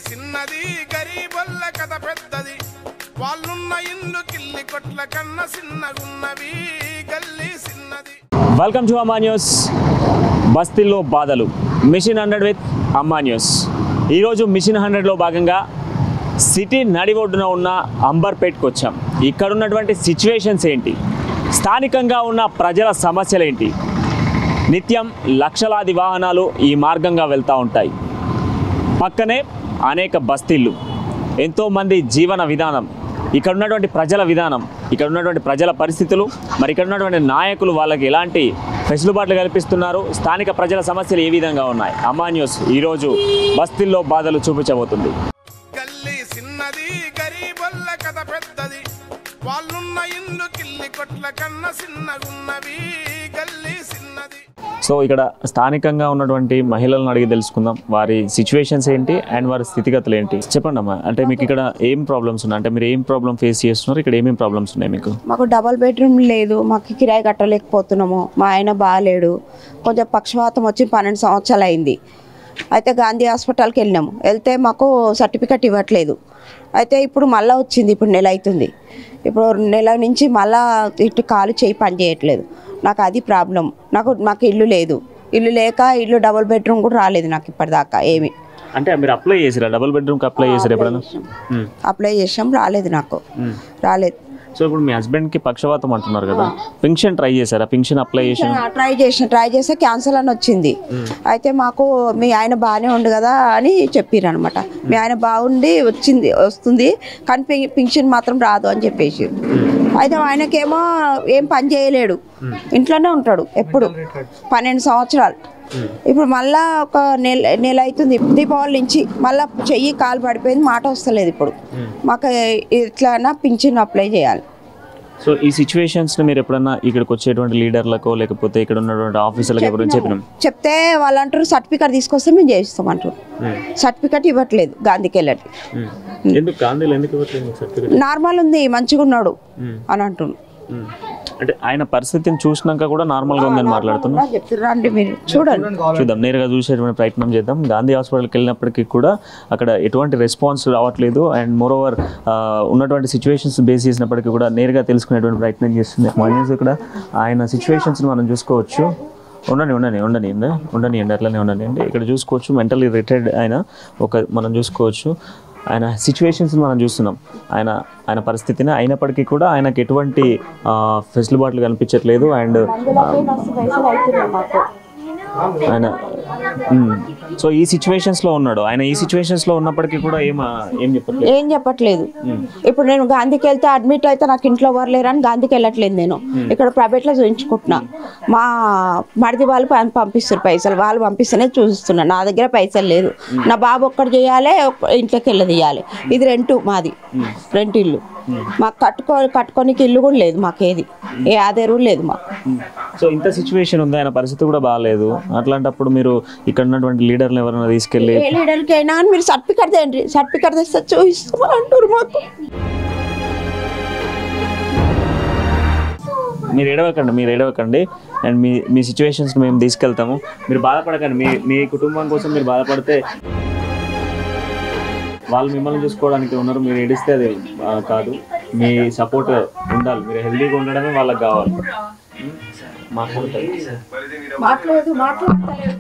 చిన్నది గరీబొల్ల కథ పెద్దది వాళ్ళున్న ఇల్లు కిల్లి కొట్ల కన్న చిన్నగున్నవి గల్లీ చిన్నది వెల్కమ్ టు అమ్మా న్యూస్ బస్తీల్లో బాధలు mission hundred with Amma news ఈరోజు మిషన్ హండ్రెడ్లో భాగంగా సిటీ నడి ఒడ్డున ఉన్న అంబర్పేట్కి వచ్చాం ఇక్కడ ఉన్నటువంటి సిచ్యువేషన్స్ ఏంటి స్థానికంగా ఉన్న ప్రజల సమస్యలు ఏంటి నిత్యం లక్షలాది వాహనాలు ఈ మార్గంగా వెళ్తూ ఉంటాయి పక్కనే అనేక బస్తీళ్ళు ఎంతోమంది జీవన విధానం ఇక్కడ ఉన్నటువంటి ప్రజల విధానం ఇక్కడ ఉన్నటువంటి ప్రజల పరిస్థితులు మరి ఇక్కడ ఉన్నటువంటి నాయకులు వాళ్ళకి ఎలాంటి వెసులుబాట్లు కల్పిస్తున్నారు స్థానిక ప్రజల సమస్యలు ఏ విధంగా ఉన్నాయి అమ్మా న్యూస్ ఈరోజు బస్తీల్లో బాధలు చూపించబోతుంది గల్లీ చిన్నది గరీబొల్ల కథ పెద్దది వాళ్ళున్న ఇల్లు కిల్లి కొట్ల కన్న చిన్నగున్నవి గల్లీ చిన్నది సో ఇక్కడ స్థానికంగా ఉన్నటువంటి మహిళలను అడిగి తెలుసుకుందాం వారి సిచ్యువేషన్స్ ఏంటి అండ్ వారి స్థితిగతులు ఏంటి చెప్పండి అమ్మా అంటే మీకు ఇక్కడ ఏం ప్రాబ్లమ్స్ ఉన్నాయి అంటే మీరు ఏం ప్రాబ్లం ఫేస్ చేస్తున్నారు ఇక్కడ ఏమేం ప్రాబ్లమ్స్ ఉన్నాయి మీకు మాకు డబల్ బెడ్రూమ్ లేదు మాకు కిరాయి కట్టలేకపోతున్నాము మా ఆయన బాగాలేడు కొంచెం పక్షవాతం వచ్చి పన్నెండు సంవత్సరాలు అయింది అయితే గాంధీ హాస్పిటల్కి వెళ్ళినాము వెళ్తే మాకు సర్టిఫికెట్ ఇవ్వట్లేదు అయితే ఇప్పుడు మళ్ళీ వచ్చింది ఇప్పుడు నెల అవుతుంది ఇప్పుడు నెల నుంచి మళ్ళా ఇటు కాలు చేయి పని చేయట్లేదు నాకు అది ప్రాబ్లం నాకు మాకు ఇల్లు లేదు ఇల్లు లేక ఇల్లు డబుల్ బెడ్రూమ్ కూడా రాలేదు నాకు ఇప్పటిదాకా ఏమి అంటే మీరు అప్లై చేసిరా డబుల్ బెడ్రూమ్కి అప్లై చేసిరా ఎప్పుడైనా మ్మ్. అప్లై చేసాం రాలేదు నాకు మ్మ్. రాలేదు సో ఇప్పుడు మీ హస్బెండ్కి పక్షవాతం అంటున్నారు కదా పింఛన్ ట్రై చేశారా పింఛన్ అప్లై చేసిన ట్రై చేసిన ట్రై చేస్తే క్యాన్సల్ అని వచ్చింది అయితే మాకు మీ ఆయన బాగానే ఉండు కదా అని చెప్పారు అనమాట మీ ఆయన బాగుండి వచ్చింది వస్తుంది కానీ పెన్- పింఛన్ మాత్రం రాదు అని చెప్పేసి అయితే ఆయనకేమో ఏం పని చేయలేడు ఇంట్లోనే ఉంటాడు ఎప్పుడు పన్నెండు సంవత్సరాలు ఇప్పుడు మళ్ళా ఒక నెల నెల అవుతుంది దీపావళి నుంచి మళ్ళా చెయ్యి కాలు పడిపోయింది మాట వస్తలేదు ఇప్పుడు మాకు ఇట్లా పింఛన్ అప్లై చేయాలి సో ఈ సిచ్యువేషన్స్ మీరు ఎప్పుడన్నా ఇక్కడికి వచ్చేటువంటి లీడర్లకో లేకపోతే ఇక్కడ ఉన్నటువంటి ఆఫీసర్లకు ఎవరైనా చెప్పినాం చెప్తే వాళ్ళు అంటారు సర్టిఫికెట్ తీసుకొస్తే మేము చేయిస్తాం అంటారు సర్టిఫికెట్ ఇవ్వట్లేదు గాంధీకి వెళ్ళట్లేదు ఎందుకు గాంధీలో ఎందుకు ఇవ్వట్లేదు సర్టిఫికేట్ నార్మల్ ఉంది మంచిగా ఉన్నాడు అని అంటున్నారు అంటే ఆయన పరిస్థితిని చూసినాక కూడా నార్మల్గా ఉందని మాట్లాడుతున్నా చెప్తున్నారు అండి మీరు చూడండి చూద్దాం నేరుగా చూసేటువంటి ప్రయత్నం చేద్దాం గాంధీ హాస్పిటల్కి వెళ్ళినప్పటికీ కూడా అక్కడ ఎటువంటి రెస్పాన్స్ రావట్లేదు అండ్ మోర్ ఓవర్ ఉన్నటువంటి సిచ్యువేషన్స్ బేస్ చేసినప్పటికీ కూడా నేరుగా తెలుసుకునేటువంటి ప్రయత్నం చేస్తుంది మైనస్ ఇక్కడ ఆయన సిచ్యువేషన్స్ మనం చూసుకోవచ్చు ఉండని ఉండని ఉండని ఉండని అండి అట్లనే ఉండని అండి ఇక్కడ చూసుకోవచ్చు మెంటలీ రిటైర్డ్ ఆయన ఒక మనం చూసుకోవచ్చు ఆయన సిచ్యువేషన్స్ మనం చూస్తున్నాం ఆయన ఆయన పరిస్థితిని అయినప్పటికీ కూడా ఆయనకు ఎటువంటి ఫెసిలిబాట్లు కనిపించట్లేదు అండ్ ఆయన సో ఈ సిచ్యువేషన్స్ లో ఉన్నాడు ఆయన ఈ సిచ్యువేషన్స్ లో ఉన్నప్పటికీ కూడా ఏం ఏం చెప్పట్లేదు ఏం చెప్పట్లేదు ఇప్పుడు నేను గాంధీకి వెళ్తే అడ్మిట్ అయితే నాకు ఇంట్లో ఎవరు లేరని గాంధీకి వెళ్ళట్లేదు నేను ఇక్కడ ప్రైవేట్లో చూపించుకుంటున్నా మా మడిది వాళ్ళు పం- పంపిస్తారు పైసలు వాళ్ళు పంపిస్తేనే చూస్తున్నా నా దగ్గర పైసలు లేదు నా బాబు ఒక్కడు చేయాలి ఒక్క- ఇంట్లోకి వెళ్ళి తీయాలి ఇది రెంటు మాది రెంట్ ఇల్లు మాకు కట్టుకో కట్టుకోనికి ఇల్లు కూడా లేదు మాకేది ఏ ఆధారు లేదు మాకు సో ఇంత సిచ్యువేషన్ ఉంది ఆయన పరిస్థితి కూడా బాగాలేదు అట్లాంటప్పుడు మీరు ఇక్కడ ఉన్నటువంటి లీడర్లు ఎవరైనా తీసుకెళ్ళి ఏ లీడర్కి అయినా కానీ మీరు సర్టిఫికెట్ తేండి సర్టిఫికెట్ తెస్తే చూపిస్తామని అంటారు మాకు మీరు ఏడవకండి మీరు ఏడవకండి అండ్ మీ మీ సిచ్యువేషన్స్ మేము తీసుకెళ్తాము మీరు బాధపడకండి మీ మీ కుటుంబం కోసం మీరు బాధపడితే వాళ్ళు మిమ్మల్ని చూసుకోవడానికి ఉన్నారు మీరు ఏడిస్తే అది ఆ, కాదు మీ సపోర్ట్ ఉండాలి మీరు హెల్తీగా ఉండడమే వాళ్ళకి కావాలి మాట్లాడతారు మాట్లాడదు మాట్లాడలేదు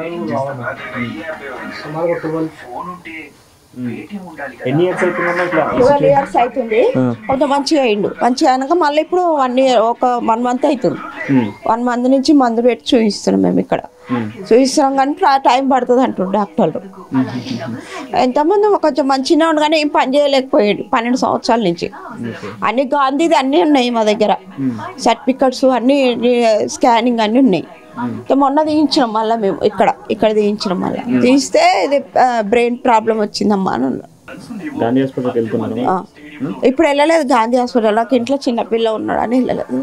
ఎన్ని ఇయర్స్ అవుతుందమ్మా ఇట్లా ట్వెల్వ్ ఇయర్స్ అవుతుంది కొంత మంచిగా అయిండు మంచిగా అయినాక మళ్ళీ ఇప్పుడు వన్ ఇయర్ ఒక వన్ మంత్ అవుతుంది వన్ మంత్ నుంచి మందు పెట్టి చూపిస్తున్నాం మేము ఇక్కడ చూపిస్తున్నాం కానీ ట్రా- టైం పడుతుంది అంటారు డాక్టర్లు ఎంతమంది కొంచెం మంచిగా ఉండు కానీ ఏం పని చేయలేకపోయాడు పన్నెండు సంవత్సరాల నుంచి అన్ని గాంధీది అన్నీ ఉన్నాయి మా దగ్గర సర్టిఫికెట్స్ అన్ని స్కానింగ్ అన్నీ ఉన్నాయి అయితే మొన్న తీయించినాం మళ్ళీ మేము ఇక్కడ ఇక్కడ తీయించినాం మళ్ళీ తీస్తే ఇది బ్రెయిన్ ప్రాబ్లం వచ్చిందమ్మా అని అన్నారు గాంధీ హాస్పిటల్కి వెళ్తున్నాను ఆ. ఇప్పుడు వెళ్ళలేదు గాంధీ హాస్పిటల్ నాకు ఇంట్లో చిన్న పిల్ల ఉన్నాడు అని వెళ్ళలేదు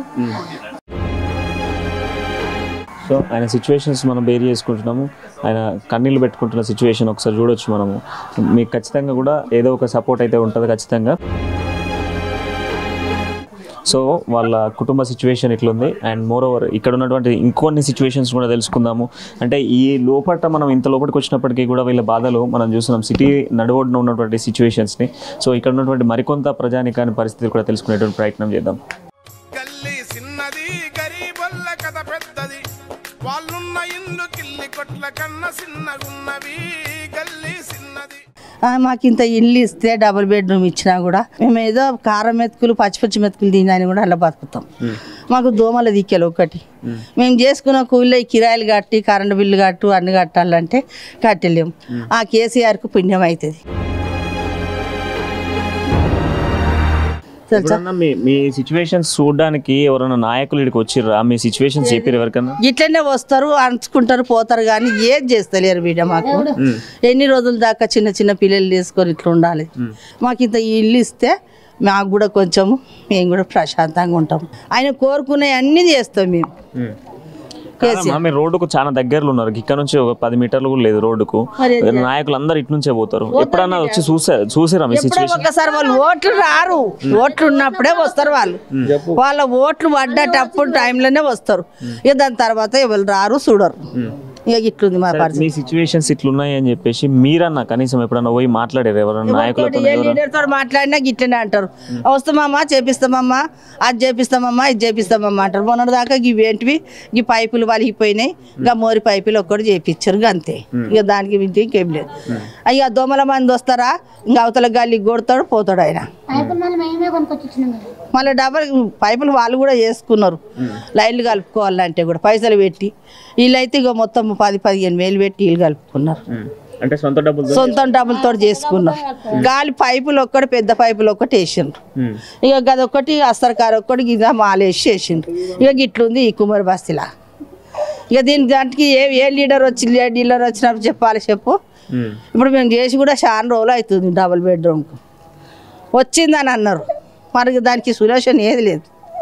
సో ఆయన సిచ్యువేషన్స్ మనం బేర్ చేసుకుంటున్నాము ఆయన కన్నీళ్ళు పెట్టుకుంటున్న సిచ్యువేషన్ ఒకసారి చూడొచ్చు మనము మీకు ఖచ్చితంగా కూడా ఏదో ఒక సపోర్ట్ అయితే ఉంటుంది ఖచ్చితంగా సో వాళ్ళ కుటుంబ సిచ్యువేషన్ ఇట్లుంది అండ్ మోర్ ఓవర్ ఇక్కడ ఉన్నటువంటి ఇంకొన్ని సిచ్యువేషన్స్ కూడా తెలుసుకుందాము అంటే ఈ లోపట మనం ఇంత లోపలికి వచ్చినప్పటికీ కూడా వీళ్ళ బాధలు మనం చూస్తున్నాం సిటీ నడువొడ్డున ఉన్నటువంటి సిచ్యువేషన్స్ని సో ఇక్కడ ఉన్నటువంటి మరికొంత ప్రజానికాని పరిస్థితి కూడా తెలుసుకునేటువంటి ప్రయత్నం చేద్దాం గల్లీ చిన్నది గరీబొల్ల కథ పెద్దది వాళ్ళున్న ఇల్లు కిల్లి కొట్ల కన్న చిన్నగున్నవి గల్లీ చిన్నది ఆ, మాకు ఇంత ఇల్లు ఇస్తే డబుల్ బెడ్రూమ్ ఇచ్చినా కూడా మేము ఏదో కారం మెతుకులు పచ్చి పచ్చి మెతుకులు తినని కూడా అలా బతుకుతాం మాకు దోమల దిక్కెలు ఒకటి మేము చేసుకున్న కూలీలో ఈ కిరాయిలు కట్టి కరెంటు బిల్లు కట్టు అన్ని కట్టాలంటే కట్టలేము ఆ కేసీఆర్కు పుణ్యం అవుతుంది తెలుసా ఎప్పుడన్నా మీ మీ సిచ్యువేషన్స్ చూడడానికి ఎవరైనా నాయకులు ఇక్కడికి వచ్చిర్రా మీ సిచ్యువేషన్స్ చెప్పారు ఎవరికన్నా ఇట్లనే వస్తారు అంచుకుంటారు పోతారు కానీ ఏం చేస్తలేరు బిడ్డ మాకు ఎన్ని రోజుల దాకా చిన్న చిన్న పిల్లలు తీసుకొని ఇట్లా ఉండాలి మాకు ఇంత ఇల్లు ఇస్తే మాకు కూడా కొంచెము మేము కూడా ప్రశాంతంగా ఉంటాం ఆయన కోరుకునే అన్ని చేస్తాం మేము కాదమ్మా, మీరు రోడ్డుకు చాలా దగ్గరలో ఉన్నారు ఇక్కడ నుంచి ఒక పది మీటర్లు కూడా లేదు రోడ్డుకు నాయకులు అందరు ఇటు నుంచే పోతారు ఎప్పుడన్నా వచ్చి చూసా చూసిరా మీ ఎప్పుడో సిచ్యువేషన్ ఒకసారి వాళ్ళు ఓట్లు రారు ఓట్లు ఉన్నప్పుడే వస్తారు వాళ్ళు వాళ్ళ ఓట్లు పడ్డటప్పుడు టైంలోనే వస్తారు ఇక దాని తర్వాత ఎవరు రారు చూడరు ఇక ఇట్లుంది మా పరిస్థితి మీ సిచ్యువేషన్స్ ఇట్లున్నాయి అని చెప్పేసి మీరన్నా కనీసం ఎప్పుడన్నా పోయి మాట్లాడారు ఎవరన్నా నాయకులతో ఏ లీడర్తో మాట్లాడినా గిట్లనే అంటారు వస్తామమ్మా చేపిస్తామమ్మా అది చేపిస్తామమ్మా ఇది చేపిస్తామమ్మా అంటారు మొన్నటి దాకా ఇవి ఏంటివి ఈ పైపులు వలిగిపోయినాయి ఇంకా మోరి పైపులు ఒక్కటి చేపించారు ఇక అంతే ఇక దానికి మించి ఇంకేం లేదు అయ్యా దోమల మంది వస్తారా ఇంకా అవతల గాలి కొడతాడు పోతాడు ఆయన పైపులు మళ్ళీ మేమే కొనుక్కొచ్చి ఇచ్చినాం కదా మళ్ళీ డబల్ పైపులు వాళ్ళు కూడా చేసుకున్నారు లైన్లు కలుపుకోవాలంటే కూడా పైసలు పెట్టి వీళ్ళైతే ఇక మొత్తం పది పదిహేను వేలు పెట్టి వీళ్ళు కలుపుకున్నారు అంటే సొంత డబ్బులు సొంతం డబ్బులతో చేసుకున్నారు గాలి పైపులు ఒక్కటి పెద్ద పైపులు ఒక్కటి వేసిండ్రు ఇక గదొక్కటి అస్తరకారు ఒక్కటి గిద మాలేసి చేసిండ్రు ఇక గిట్లుంది ఈ కుమార్ బస్తీలా ఇక దీని దాంట్కి ఏ ఏ లీడర్ వచ్చి ఏ లీడర్ వచ్చినప్పుడు చెప్పాలి చెప్పు ఇప్పుడు మేము చేసి కూడా చాలా రోజులు అవుతుంది డబుల్ బెడ్రూమ్కు వచ్చిందని అన్నారు మరి దానికి సొల్యూషన్ ఏది లేదు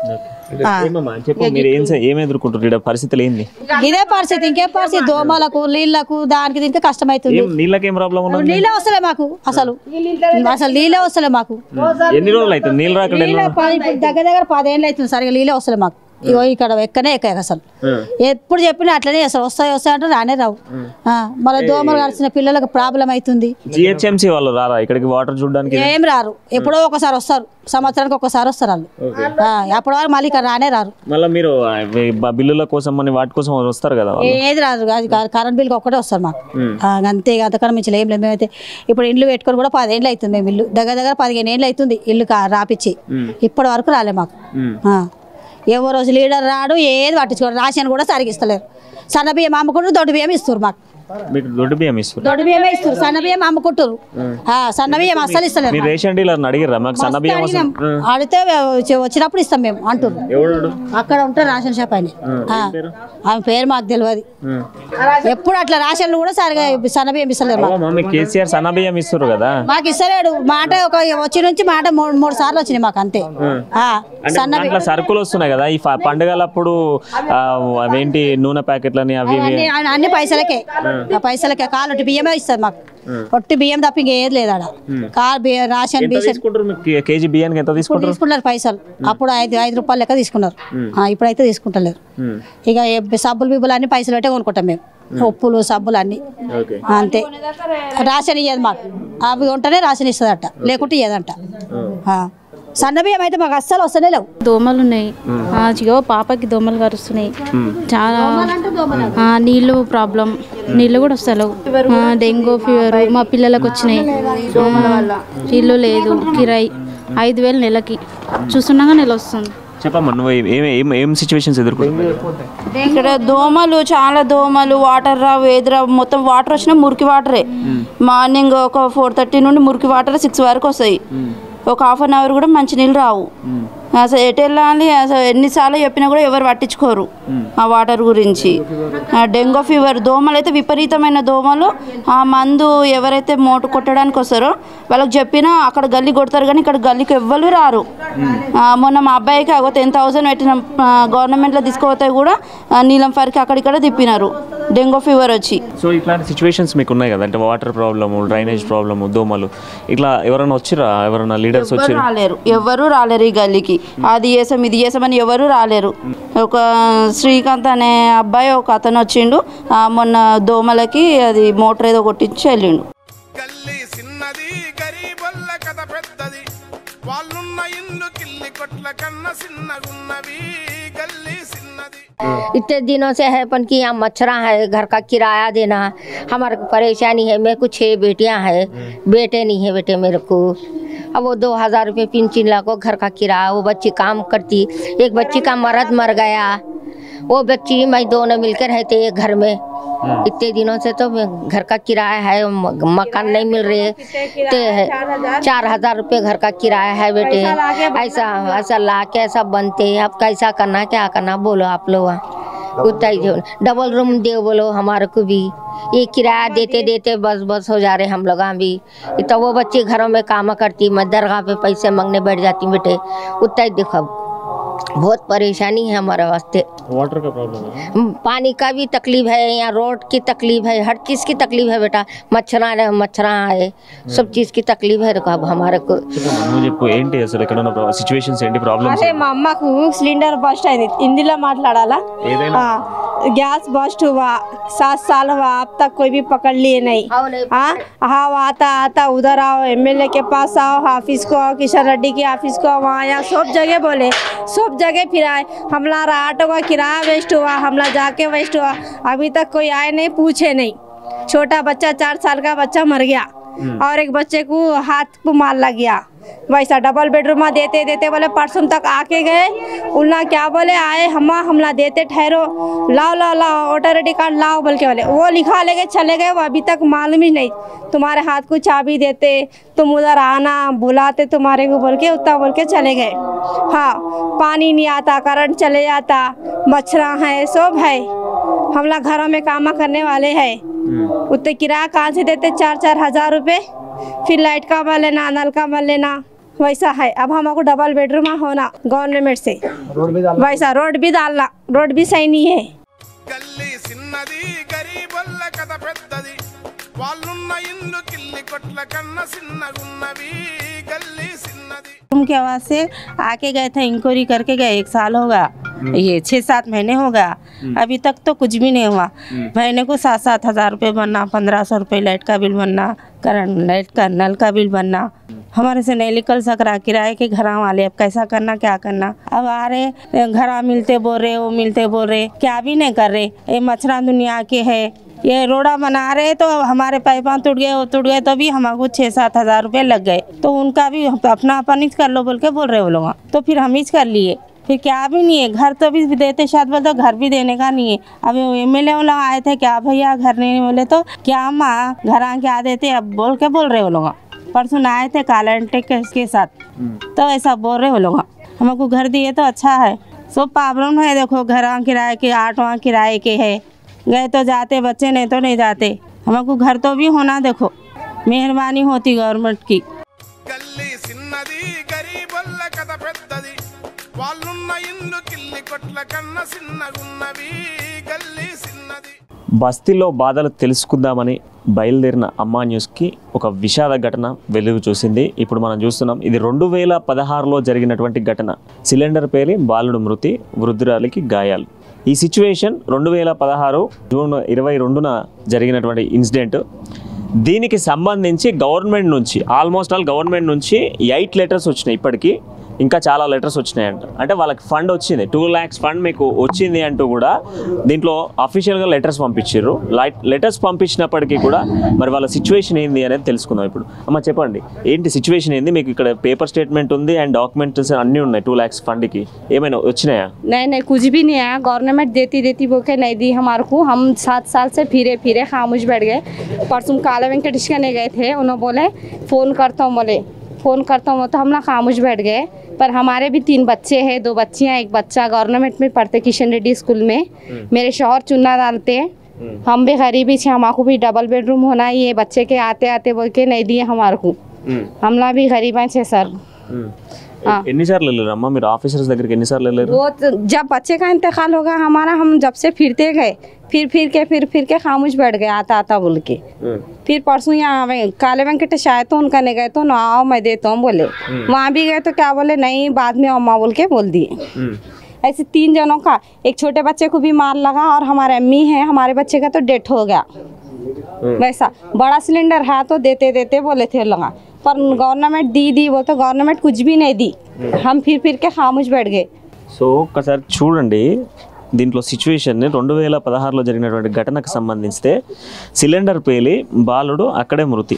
ఆ. చెప్పు మీరు ఏం చే- ఏం ఎదుర్కొంటారు ఇక్కడ పరిస్థితులు ఏంది ఇదే పరిస్థితి ఇంకే పరిస్థితి దోమలకు నీళ్లకు దానికి దీనికి కష్టమవుతుంది ఏం నీళ్ళకి ఏం ప్రాబ్లం ఉన్నది నీళ్ళే వస్తలే మాకు అసలు అసలు నీళ్ళే వస్తలే మాకు ఎన్ని రోజులు అవుతుంది నీళ్ళు రాకుండా ఎన్ని నీళ్ళే పది- ఇప్పుడు దగ్గర దగ్గర పదేళ్ళు అవుతుంది సరిగా నీళ్ళే వస్తలే మాకు ఇగో ఇక్కడ ఎక్కనే ఎక్క అసలు ఎప్పుడు చెప్పినా అట్లనే అసలు వస్తాయి వస్తాయి అంటే రానే రావు ఆ, మళ్ళీ దోమలు కలిసిన పిల్లలకు ప్రాబ్లం అవుతుంది జిహెచ్ఎంసీ వాళ్ళు రారా ఇక్కడికి వాటర్ చూడడానికి ఏం రారు ఎప్పుడో ఒకసారి వస్తారు సంవత్సరానికి ఒకసారి వస్తారు వాళ్ళు ఆ, అప్పటి వరకు మళ్ళీ ఇక్కడ రానే రారు మళ్ళీ మీరు ఆ, ఇవి బ- బిల్లుల కోసం అని వాటి కోసం వస్తారు కదా వాళ్ళు ఏది రాదు అది కా- కరెంట్ బిల్కి ఒక్కటే వస్తారు మాకు ఆ, అంతే ఇక అంతకన్నా మించి ఏం లేదు మేమైతే ఇప్పుడు ఇల్లు పెట్టుకొని కూడా పదేళ్ళు అవుతుంది మేము ఇల్లు దగ్గర దగ్గర పదిహేను ఏళ్ళు అవుతుంది ఇల్లు కా- రాపిచ్చి ఇప్పటి వరకు రాలే మాకు ఆ. ఎవరో రోజు లీడర్ రాడు ఏది పట్టించుకోరు రాషన్ కూడా సరిగిస్తలేరు సన్న బియ్యం అమ్ముకుంటారు దొడ్డు బియ్యం ఇస్తారు మాకు మీకు దొడ్డు బియ్యం ఇస్తారు దొడ్డు బియ్యమే ఇస్తారు సన్న బియ్యం అమ్ముకుంటారు ఆ, సన్న బియ్యం అస్సలు ఇస్తలేరు మీరు రేషన్ డీలర్ని అడిగిర్రా మాకు సన్న బియ్యం అడిగినాం. వస్తుంది అడిగితే వచ్చి- వచ్చినప్పుడు ఇస్తాం మేము అంటారు ఎవడు అక్కడ ఉంటారు రాషన్ షాప్ అని ఆ. ఆమె పేరు మాకు తెలియదు ఎప్పుడు అట్లా రాషన్లు కూడా సరిగా సన్న బియ్యం ఇస్తలేరు మాకు. మమ్మీ కేసీఆర్ సన్న బియ్యం ఇస్తారు కదా మాకు ఇస్తలేడు మాట ఒక వచ్చి నుంచి మాట మూడు మూడు సార్లు వచ్చినాయి మాకు అంతే ఆ, అంటే సన్న దాంట్లో సరుకులు వస్తున్నాయి కదా ఈ ఫ- పండుగలప్పుడు ఆ, అవేంటి నూనె ప్యాకెట్లని అవి ఇవి అన్ని అన్ని పైసలకే ఆ పైసలకే కాలు ఒట్టి బియ్యమే ఇస్తారు మాకు ఒట్టి బియ్యం తప్ప ఇంకేది లేదు ఆడ కాలు బియ్యం రాషన్ ఎంత బియ్యం తీసుకుంటారు మీకు కే- కేజీ బియ్యానికి ఎంత ఇప్పుడు తీసుకుంటారు తీసుకున్నారు పైసలు అప్పుడు ఐదు ఐదు రూపాయలు లెక్క తీసుకున్నారు ఆ, ఇప్పుడైతే తీసుకుంటలేరు ఇక ఏ సబ్బులు బిబ్బులు అన్ని పైసలు పెట్టే కొనుక్కుంటాం మేము ఉప్పులు సబ్బులు అన్ని ఓకే అంతే రాషన్ ఇయ్యదు మాకు అవి ఉంటేనే రాషన్ ఇస్తుందట లేకుంటే ఇయ్యదంట ఆ. సన్న బియ్యం అయితే మాకు అస్సలు వస్తూనే లేవు దోమలు ఉన్నాయి ఆ, ఇగో పాపకి దోమలు కరుస్తున్నాయి చాలా ఆ, నీళ్ళు ప్రాబ్లం నీళ్ళు కూడా వస్తలేవు ఆ, డెంగ్యూ ఫీవర్ మా పిల్లలకు వచ్చినాయి ఆ, ఇల్లు లేదు కిరాయి ఐదు వేలు నెలకి చూస్తున్నాగా నెల వస్తుంది చెప్పమ్మా నువ్వు ఏం ఏం- ఏం ఏం సిచ్యువేషన్స్ ఎదుర్కొంటున్నావు ఇక్కడ దోమలు చాలా దోమలు వాటర్ రావు ఏది రావు మొత్తం వాటర్ వచ్చినా మురికి వాటరే మార్నింగ్ ఒక ఫోర్ థర్టీ నుండి మురికి వాటర్ సిక్స్ వరకు వస్తాయి ఒక హాఫ్ అన్ అవర్ కూడా మంచి నీళ్ళు రావు అసలు ఎటు వెళ్ళాలి అసలు ఎన్నిసార్లు చెప్పినా కూడా ఎవరు పట్టించుకోరు ఆ వాటర్ గురించి ఆ డెంగ్యూ ఫీవర్ దోమలు అయితే విపరీతమైన దోమలు ఆ మందు ఎవరైతే మోటు కొట్టడానికి వస్తారో వాళ్ళకి చెప్పినా అక్కడ గల్లీ కొడతారు కానీ ఇక్కడ గల్లీకి ఎవ్వరు రారు ఆ, మొన్న మా అబ్బాయికి అగో టెన్ థౌసండ్ పెట్టిన గవర్నమెంట్లో తీసుకుపోతే కూడా ఆ, నీలం ఫర్కి అక్కడిక్కడ తిప్పినారు డెంగ్యూ ఫీవర్ వచ్చి సో ఇట్లాంటి సిచ్యువేషన్స్ మీకు ఉన్నాయి కదా అంటే వాటర్ ప్రాబ్లము డ్రైనేజ్ ప్రాబ్లము దోమలు ఇట్లా ఎవరైనా వచ్చిరా ఎవరైనా లీడర్స్ ఎవరు వచ్చి రాలేరు ఎవరు రాలేరు ఈ గల్లీకి అది చేసాం ఇది చేసామని ఎవరు రాలేరు ఒక శ్రీకాంత్ అనే అబ్బాయి ఒక అతను వచ్చిండు ఆ, మొన్న దోమలకి అది మోటార్ ఏదో కొట్టించి వెళ్ళిండు గల్లీ సిన్నది గరీబొల్ల కథ పెద్దది వాళ్ళున్న ఇల్లు కిల్లి కొట్ల కన్న సిన్నగున్నవి గల్లీ సిన్నది इतने दिनों से है अपन की यहाँ मच्छरा है घर का किराया देना हमारे को परेशानी है मेरे को छः बेटियां हैं बेटे नहीं है बेटे मेरे को अब वो दो हजार रुपये पिंचिन लाखों घर का किराया वो बच्ची काम करती एक बच्ची का मर्द मर गया वो बच्ची मैं दोनों मिलकर रहते एक घर में इतने दिनों से तो मैं- घर का किराया है म- मकान नहीं मिल रहे ते है चार हजार रुपये घर का किराया है बेटे ऐसा ऐसा ला के ऐसा बनते अब कैसा करना क्या करना बोलो आप लोग उतना ही जो डबल रूम दे बोलो हमारे को भी ये किराया देते देते बस बस हो जा रहे हम लोग भी तो वो बच्चे घरों में काम करती मैं दरगाह पे पैसे मांगने बैठ जाती बेटे उतना ही देखो बहुत परेशानी है हमारे वास्ते వాటర్ కా ప్రాబ్లమ్ हम्म, पानी का भी तकलीफ है यहाँ रोड की तकलीफ है हर चीज़ की तकलीफ है बेटा मच्छरा मच्छरा है सब चीज़ की तकलीफ है देखो अब हमारे को నువ్వు చెప్పు ఏంటి అసలు ఎక్కడ ఉన్న సిచ్యువేషన్స్ ఏంటి ప్రాబ్లమ్స్ అదే మా అమ్మకు సిలిండర్ బస్ట్ అయింది హిందీలో మాట్లాడాలా ఏదైనా हाँ, गैस बस्ट हुआ सात साल हुआ अब तक कोई भी पकड़ लिए नहीं हाँ हाँ वो आता आता उधर आओ एमएलए के पास आओ ऑफिस को आओ किशन रेड्डी की ऑफिस को आओ वहाँ यहाँ सब जगह बोले सब जगह फिर आए हमारा ऑटो का किराया वेस्ट हुआ हमला जाके वेस्ट हुआ अभी तक कोई आए नहीं पूछे नहीं छोटा बच्चा चार साल का बच्चा मर गया और एक बच्चे को हाथ को मार लग गया वैसा डबल बेडरूम में देते देते बोले परसों तक आके गए उन्ना क्या बोले आए हम हमला देते ठहरो लाओ लाओ लाओ वोटर आई कार्ड लाओ बोल के बोले वो लिखा लेके चले गए वो अभी तक मालूम ही नहीं तुम्हारे हाथ को चाबी देते तुम उधर आना बुलाते तुम्हारे को बोल के उतना बोल के चले गए हाँ पानी नहीं आता करंट चले जाता मच्छरा है सब है हमला घरों में काम करने वाले हैं उतने किराया कहाँ से देते चार चार हजार रुपये फिर लाइट का बिल लेना नल का बिल लेना वैसा है अब हमको डबल बेडरूम होना गवर्नमेंट से वैसा रोड भी डालना रोड भी सही नहीं है గల్లీ సిన్నది గరీబొల్ల కథ పెద్దది వాళ్ళున్న ఇల్లు కిల్లి కొట్ల కన్న సిన్నగున్నవి గల్లీ సిన్నది उनकी आवाज़ से आके गए थे इंक्वायरी करके गए एक साल होगा ये छः सात महीने हो गया अभी तक तो कुछ भी नहीं हुआ महीने को सात सात हजार रुपये बनना पंद्रह सौ रुपये लाइट का बिल बनना करंट लाइट का नल का बिल बनना हमारे से नहीं निकल सक रहा किराए के घर वाले अब कैसा करना क्या करना अब आ रहे घर मिलते बोल रहे वो मिलते बोल रहे क्या भी नहीं कर रहे ये मच्छरा दुनिया के है ये रोड़ा बना रहे तो हमारे पाइपा टूट गए वो टूट गए तो भी हमारे छः सात हजार रुपये लग गए तो उनका भी अपना अपन ही कर लो बोल के बोल रहे वो लोग तो फिर हम ही कर लिए फिर क्या भी नहीं है घर तो भी देते शायद बोलते घर भी देने का नहीं है अभी एम एल ए लोग आए थे क्या भैया घर नहीं बोले तो क्या माँ घर आके आ देते अब बोल के बोल रहे वो लोग परसों आए थे कालंटे के के साथ तो ऐसा बोल रहे वो लोग हमको घर दिए तो अच्छा है सब प्रॉब्लम है देखो घर किराए के आठ वहाँ किराए के है गए तो जाते बच्चे नहीं तो नहीं जाते हमको घर तो भी होना देखो मेहरबानी होती गवर्नमेंट की గల్లీ సిన్నది గరీబొల్ల కథ పెద్దది వాళ్ళున్న ఇల్లు కిల్లి కొట్ల కన్న సిన్నగున్నవి గల్లీ సిన్నది బస్తీలో బాధలు తెలుసుకుందామని బయలుదేరిన అమ్మా న్యూస్కి ఒక విషాద ఘటన వెలుగు చూసింది ఇప్పుడు మనం చూస్తున్నాం ఇది రెండు వేల పదహారులో జరిగినటువంటి ఘటన సిలిండర్ పేలి బాలుడు మృతి వృద్ధురాలికి గాయాలు ఈ సిచ్యువేషన్ రెండు వేల పదహారు జూన్ ఇరవై రెండున జరిగినటువంటి ఇన్సిడెంట్ దీనికి సంబంధించి గవర్నమెంట్ నుంచి ఆల్మోస్ట్ ఆల్ గవర్నమెంట్ నుంచి ఎయిట్ లెటర్స్ వచ్చినాయి ఇప్పటికీ ఇంకా చాలా లెటర్స్ వచ్చినాయంట అంటే వాళ్ళకి ఫండ్ వచ్చింది టూ ల్యాక్స్ ఫండ్ మీకు వచ్చింది అంటూ కూడా దీంట్లో అఫీషియల్గా లెటర్స్ పంపించారు లెటర్స్ పంపించినప్పటికీ కూడా మరి వాళ్ళ సిచ్యువేషన్ ఏంది అనేది తెలుసుకుందాం ఇప్పుడు అమ్మ చెప్పండి ఏంటి సిచ్యువేషన్ ఏంది మీకు ఇక్కడ పేపర్ స్టేట్మెంట్ ఉంది అండ్ డాక్యుమెంట్స్ అన్నీ ఉన్నాయి టూ ల్యాక్స్ ఫండ్కి ఏమైనా వచ్చినాయా नहीं नहीं कुछ भी नहीं आया गवर्नमेंट देती देती बोल के नहीं दी हमारे को हम सात साल से फिरे फिरे खामोश बैठ गए परसों काला वेंकटेश के नहीं गए थे उन्होंने बोले फ़ोन करता हूँ बोले फ़ोन करता हूँ तो हम ना खामोश बैठ गए पर हमारे भी तीन बच्चे हैं दो बच्चियाँ एक बच्चा गवर्नमेंट में पढ़ते किशन रेड्डी स्कूल में मेरे शोहर चुना डालते हैं हम भी गरीबी से हमारे को भी डबल बेडरूम होना ही है बच्चे के आते आते बोल के नहीं दिए हमारे को हमला भी गरीब हैं छे सर ఎన్నిసార్లు వెళ్ళారమ్మా మీరు ఆఫీసర్స్ దగ్గరికి ఎన్నిసార్లు వెళ్ళారు वो तो जब बच्चे का इंतकाल होगा हमारा हम जब से फिरते गए फिर फिर के फिर फिर के खामोश बैठ गए आता आता बोल के फिर परसों यहाँ आए काले वेंकटेश आए तो उनका नहीं गए तो ना आओ मैं देता हूँ बोले वहाँ भी गए तो क्या बोले नहीं बाद में अम्मा बोल के बोल दिए ऐसे तीन जनों का एक छोटे बच्चे को भी मार लगा और हमारे अम्मी है हमारे बच्चे का तो डेथ हो गया वैसा बड़ा सिलेंडर है तो देते देते बोले थे लगा पर गवर्नमेंट दी दी वो तो गवर्नमेंट कुछ भी नहीं दी हम फिर फिर के खामोश बैठ गए సో ఒక్కసారి చూడండి దీంట్లో సిచ్యువేషన్ రెండు వేల పదహారులో జరిగినటువంటి ఘటనకు సంబంధిస్తే సిలిండర్ పేలి బాలుడు అక్కడే మృతి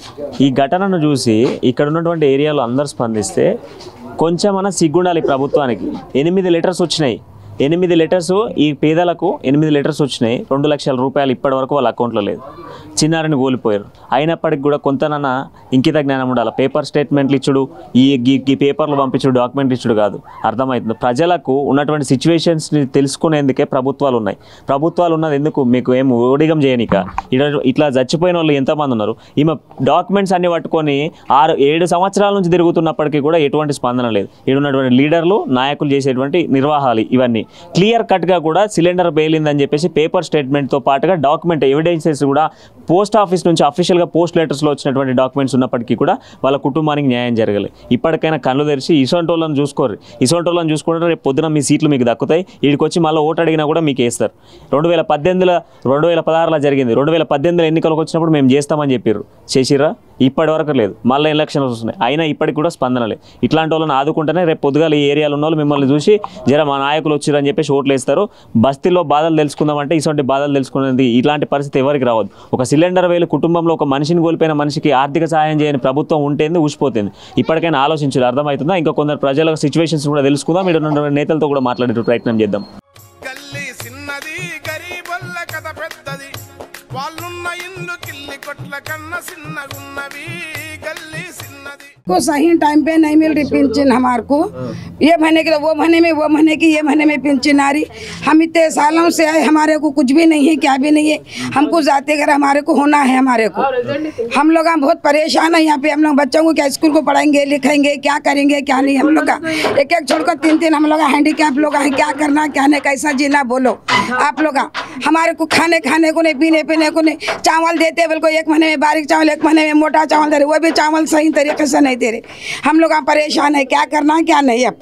ఈ ఘటనను చూసి ఇక్కడ ఉన్నటువంటి ఏరియాలో అందరు స్పందిస్తే కొంచెమన్నా సిగ్గుండాలి ప్రభుత్వానికి ఎనిమిది లెటర్స్ వచ్చినాయి ఎనిమిది లెటర్స్ ఈ పేదలకు ఎనిమిది లెటర్స్ వచ్చినాయి రెండు లక్షల రూపాయలు ఇప్పటి వరకు వాళ్ళ అకౌంట్లో లేదు చిన్నారిని కోల్పోయారు అయినప్పటికి కూడా కొంతనన్నా ఇంకిత జ్ఞానం ఉండాలి పేపర్ స్టేట్మెంట్లు ఇచ్చుడు ఈ ఈ- ఈ పేపర్లు పంపించుడు డాక్యుమెంట్ ఇచ్చుడు కాదు అర్థమవుతుంది ప్రజలకు ఉన్నటువంటి సిచ్యువేషన్స్ని తెలుసుకునేందుకే ప్రభుత్వాలు ఉన్నాయి ప్రభుత్వాలు ఉన్నది ఎందుకు మీకు ఏం ఓడిగం చేయనిక ఇట్లా ఇట్లా చచ్చిపోయిన వాళ్ళు ఎంతమంది ఉన్నారు ఈమె డాక్యుమెంట్స్ అన్ని పట్టుకొని ఆరు ఏడు సంవత్సరాల నుంచి తిరుగుతున్నప్పటికీ కూడా ఎటువంటి స్పందన లేదు ఇక్కడ ఉన్నటువంటి లీడర్లు నాయకులు చేసేటువంటి నిర్వాహాలు ఇవన్నీ క్లియర్ కట్గా కూడా సిలిండర్ పేలిందని చెప్పేసి పేపర్ స్టేట్మెంట్తో పాటుగా డాక్యుమెంట్ ఎవిడెన్సెస్ కూడా పోస్ట్ ఆఫీస్ నుంచి అఫీషియల్గా పోస్ట్ లెటర్స్లో వచ్చినటువంటి డాక్యుమెంట్స్ ఉన్నప్పటికీ కూడా వాళ్ళ కుటుంబానికి న్యాయం జరగలేదు ఇప్పటికైనా కళ్ళు తెరిచి ఇసొంటోళ్ళని చూసుకోరు ఇసొంటోళ్ళని చూసుకుంటే రేపు పొద్దున మీ సీట్లు మీకు దక్కుతాయి వీడికి వచ్చి మళ్ళీ ఓటు అడిగినా కూడా మీకు వేస్తారు రెండు వేల పద్దెనిమిదిలో రెండు వేల పదహారులో జరిగింది రెండు వేల పద్దెనిమిదిలో ఎన్నికలకు వచ్చినప్పుడు మేము చేస్తామని చెప్పారు చేసిరా ఇప్పటి వరకు లేదు మళ్ళీ ఎలక్షన్స్ వస్తున్నాయి అయినా ఇప్పటికి కూడా స్పందన లేదు ఇట్లాంటి వాళ్ళని ఆదుకుంటేనే రేపు పొద్దుగాల ఈ ఏరియాలో ఉన్న వాళ్ళు మిమ్మల్ని చూసి జర మా నాయకులు వచ్చిరని చెప్పేసి ఓట్లు వేస్తారు బస్తీలో బాధలు తెలుసుకుందామంటే ఇటువంటి బాధలు తెలుసుకునేది ఇలాంటి పరిస్థితి ఎవరికి రావద్దు ఒక సిలిండర్ వేలు కుటుంబంలో ఒక మనిషిని కోల్పోయిన మనిషికి ఆర్థిక సహాయం చేయని ప్రభుత్వం ఉంటేంది ఊసిపోతుంది ఇప్పటికైనా ఆలోచించారు అర్థమవుతుందా ఇంకా కొందరు ప్రజల సిచ్యువేషన్స్ కూడా తెలుసుకుందాం ఇక్కడ ఉన్న నేతలతో కూడా మాట్లాడే ప్రయత్నం చేద్దాం గల్లీ చిన్నది గరీబొల్ల కథ పెద్దది వాళ్ళున్న ఇల్లు కిల్లి కొట్ల కన్న చిన్నగున్నవి గల్లీ చిన్నది को सही टाइम पे नहीं मिल रही पेंशन हमारे को ये महीने के वो महीने में वो महीने की ये महीने में पेंशन आ रही हम इतने सालों से आए हमारे को कुछ भी नहीं है क्या भी नहीं है हमको जाते घर हमारे को होना है हमारे को हम लोग हम बहुत परेशान है यहाँ पे हम लोग बच्चों को क्या स्कूल को पढ़ाएंगे लिखेंगे क्या करेंगे क्या नहीं हम लोग का एक एक छोड़कर तीन तीन हम लोग हैंडीकैप लोग हैं क्या करना क्या नहीं कैसा जीना बोलो आप लोग का। हमारे को खाने खाने को नहीं पीने पीने को नहीं चावल देते बिल्कुल एक महीने में बारीक चावल एक महीने में मोटा चावल दे रहे वो भी चावल सही तरीके से नहीं दे रहे हम लोग यहाँ परेशान है क्या करना क्या नहीं अब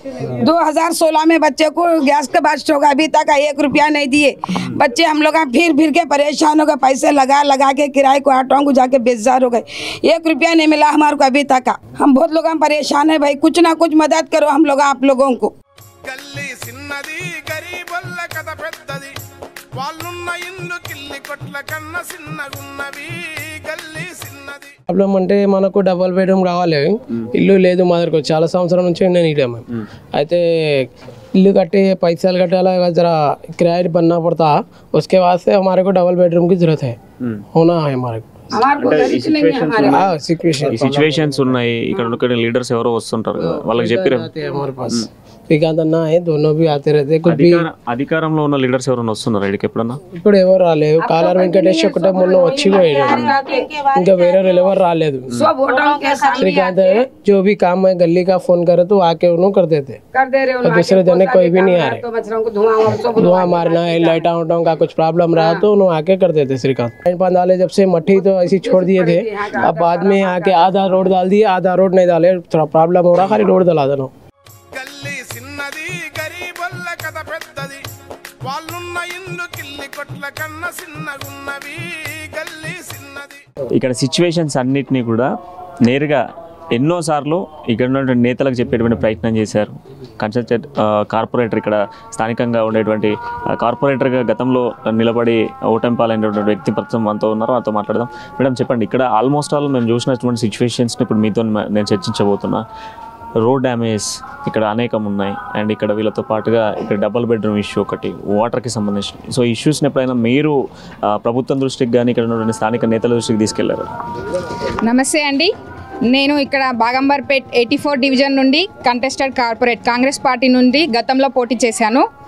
2016 में बच्चे को गैस का बस्ट होगा अभी तक एक रुपया नहीं दिए बच्चे हम लोग यहाँ फिर फिर के परेशान हो गए पैसे लगा लगा के किराए को ऑटो को जाके बेजार हो गए एक रुपया नहीं मिला हमारे को अभी तक का हम बहुत लोग यहाँ परेशान है भाई कुछ ना कुछ मदद करो हम लोग आप लोगों को గల్లీ చిన్నది గరీబొల్ల కథ పెద్దది వాళ్ళున్న ఇల్లు కిల్లి కొట్ల కన్న చిన్నగున్నవి గల్లీ చిన్నది ప్రాబ్లం అంటే మనకు డబల్ బెడ్రూమ్ రావాలి ఇల్లు లేదు మా దగ్గరకు చాలా సంవత్సరం నుంచి నేను ఇడే మేము అయితే इल्लू कटे पैसा कटाला जरा किराया बनना पड़ता उसके बाद से हमारे को डबल बेडरूम की जरूरत है होना है हमारे को हाँ, situation। ఈ సిచ్యువేషన్స్ ఉన్నాయి ఇక్కడ ఉన్న లీడర్స్ ఎవరో వస్తుంటారు కదా వాళ్ళకి చెప్పిరా आते हैं हमारे पास श्रीकांत अन्ना है दोनों भी आते रहते हैं कुछ भी అధికార- అధికారంలో ఉన్న లీడర్స్ ఎవరైనా వస్తున్నారు ఇక్కడికి ఎప్పుడన్నా ఇప్పుడు ఎవరు రాలేదు కాలార్ వెంకటేష్ ఒకటే మొన్న వచ్చి పోయాడు ఇంకా వేరే వాళ్ళు ఎవరు రాలేదు श्रीकांत है जो भी काम है गली का फोन करे तो आके उन्होंने कर देते कर दे रहे और दूसरे जने कोई भी नहीं आ रहे तो बच्चों को धुआं वुआं सब धुआं मारना है लाइटा उटाओं का कुछ प्रॉब्लम रहा तो उन्होंने आके कर देते श्रीकांत लाइन पान डाले जब से मट्टी तो ऐसी छोड़ दिए थे अब बाद में आके आधा रोड डाल दिए आधा रोड नहीं डाले थोड़ा प्रॉब्लम हो रहा खाली रोड डाला देना గల్లీ చిన్నది గరీబొల్ల కథ పెద్దది వాళ్ళున్న ఇల్లు కిల్లి కొట్ల కన్న చిన్నగున్నవి గల్లీ చిన్నది ఇక్కడ సిచ్యువేషన్స్ అన్నిటినీ కూడా నేరుగా ఎన్నోసార్లు ఇక్కడ ఉన్నటువంటి నేతలకు చెప్పేటువంటి ప్రయత్నం చేశారు కన్సల్టెంట్ కార్పొరేటర్ ఇక్కడ స్థానికంగా ఉండేటువంటి ఆ, కార్పొరేటర్గా గతంలో నిలబడి ఓటమి పాలైనటువంటి వ్యక్తి ప్రస్తుతం మనతో ఉన్నారు వాళ్ళతో మాట్లాడదాం మేడం చెప్పండి ఇక్కడ ఆల్మోస్ట్ ఆల్ మేము చూసినటువంటి సిచ్యువేషన్స్ని ఇప్పుడు మీతో మ- నేను చర్చించబోతున్నా రోడ్ డ్యామేజ్ ఇక్కడ అనేకం ఉన్నాయి అండ్ ఇక్కడ వీళ్ళతో పాటుగా ఇక్కడ డబుల్ బెడ్రూమ్ ఇష్యూ ఒకటి వాటర్కి సంబంధించి సో ఇష్యూస్ని ఎప్పుడైనా మీరు ఆ, ప్రభుత్వం దృష్టికి కానీ ఇక్కడ ఉన్నటువంటి స్థానిక నేతల దృష్టికి తీసుకెళ్లారు నమస్తే అండి నేను ఇక్కడ బాగంబర్పేట్ ఎయిటీ ఫోర్ డివిజన్ నుండి కంటెస్టెడ్ కార్పొరేట్ కాంగ్రెస్ పార్టీ నుండి గతంలో పోటీ చేశాను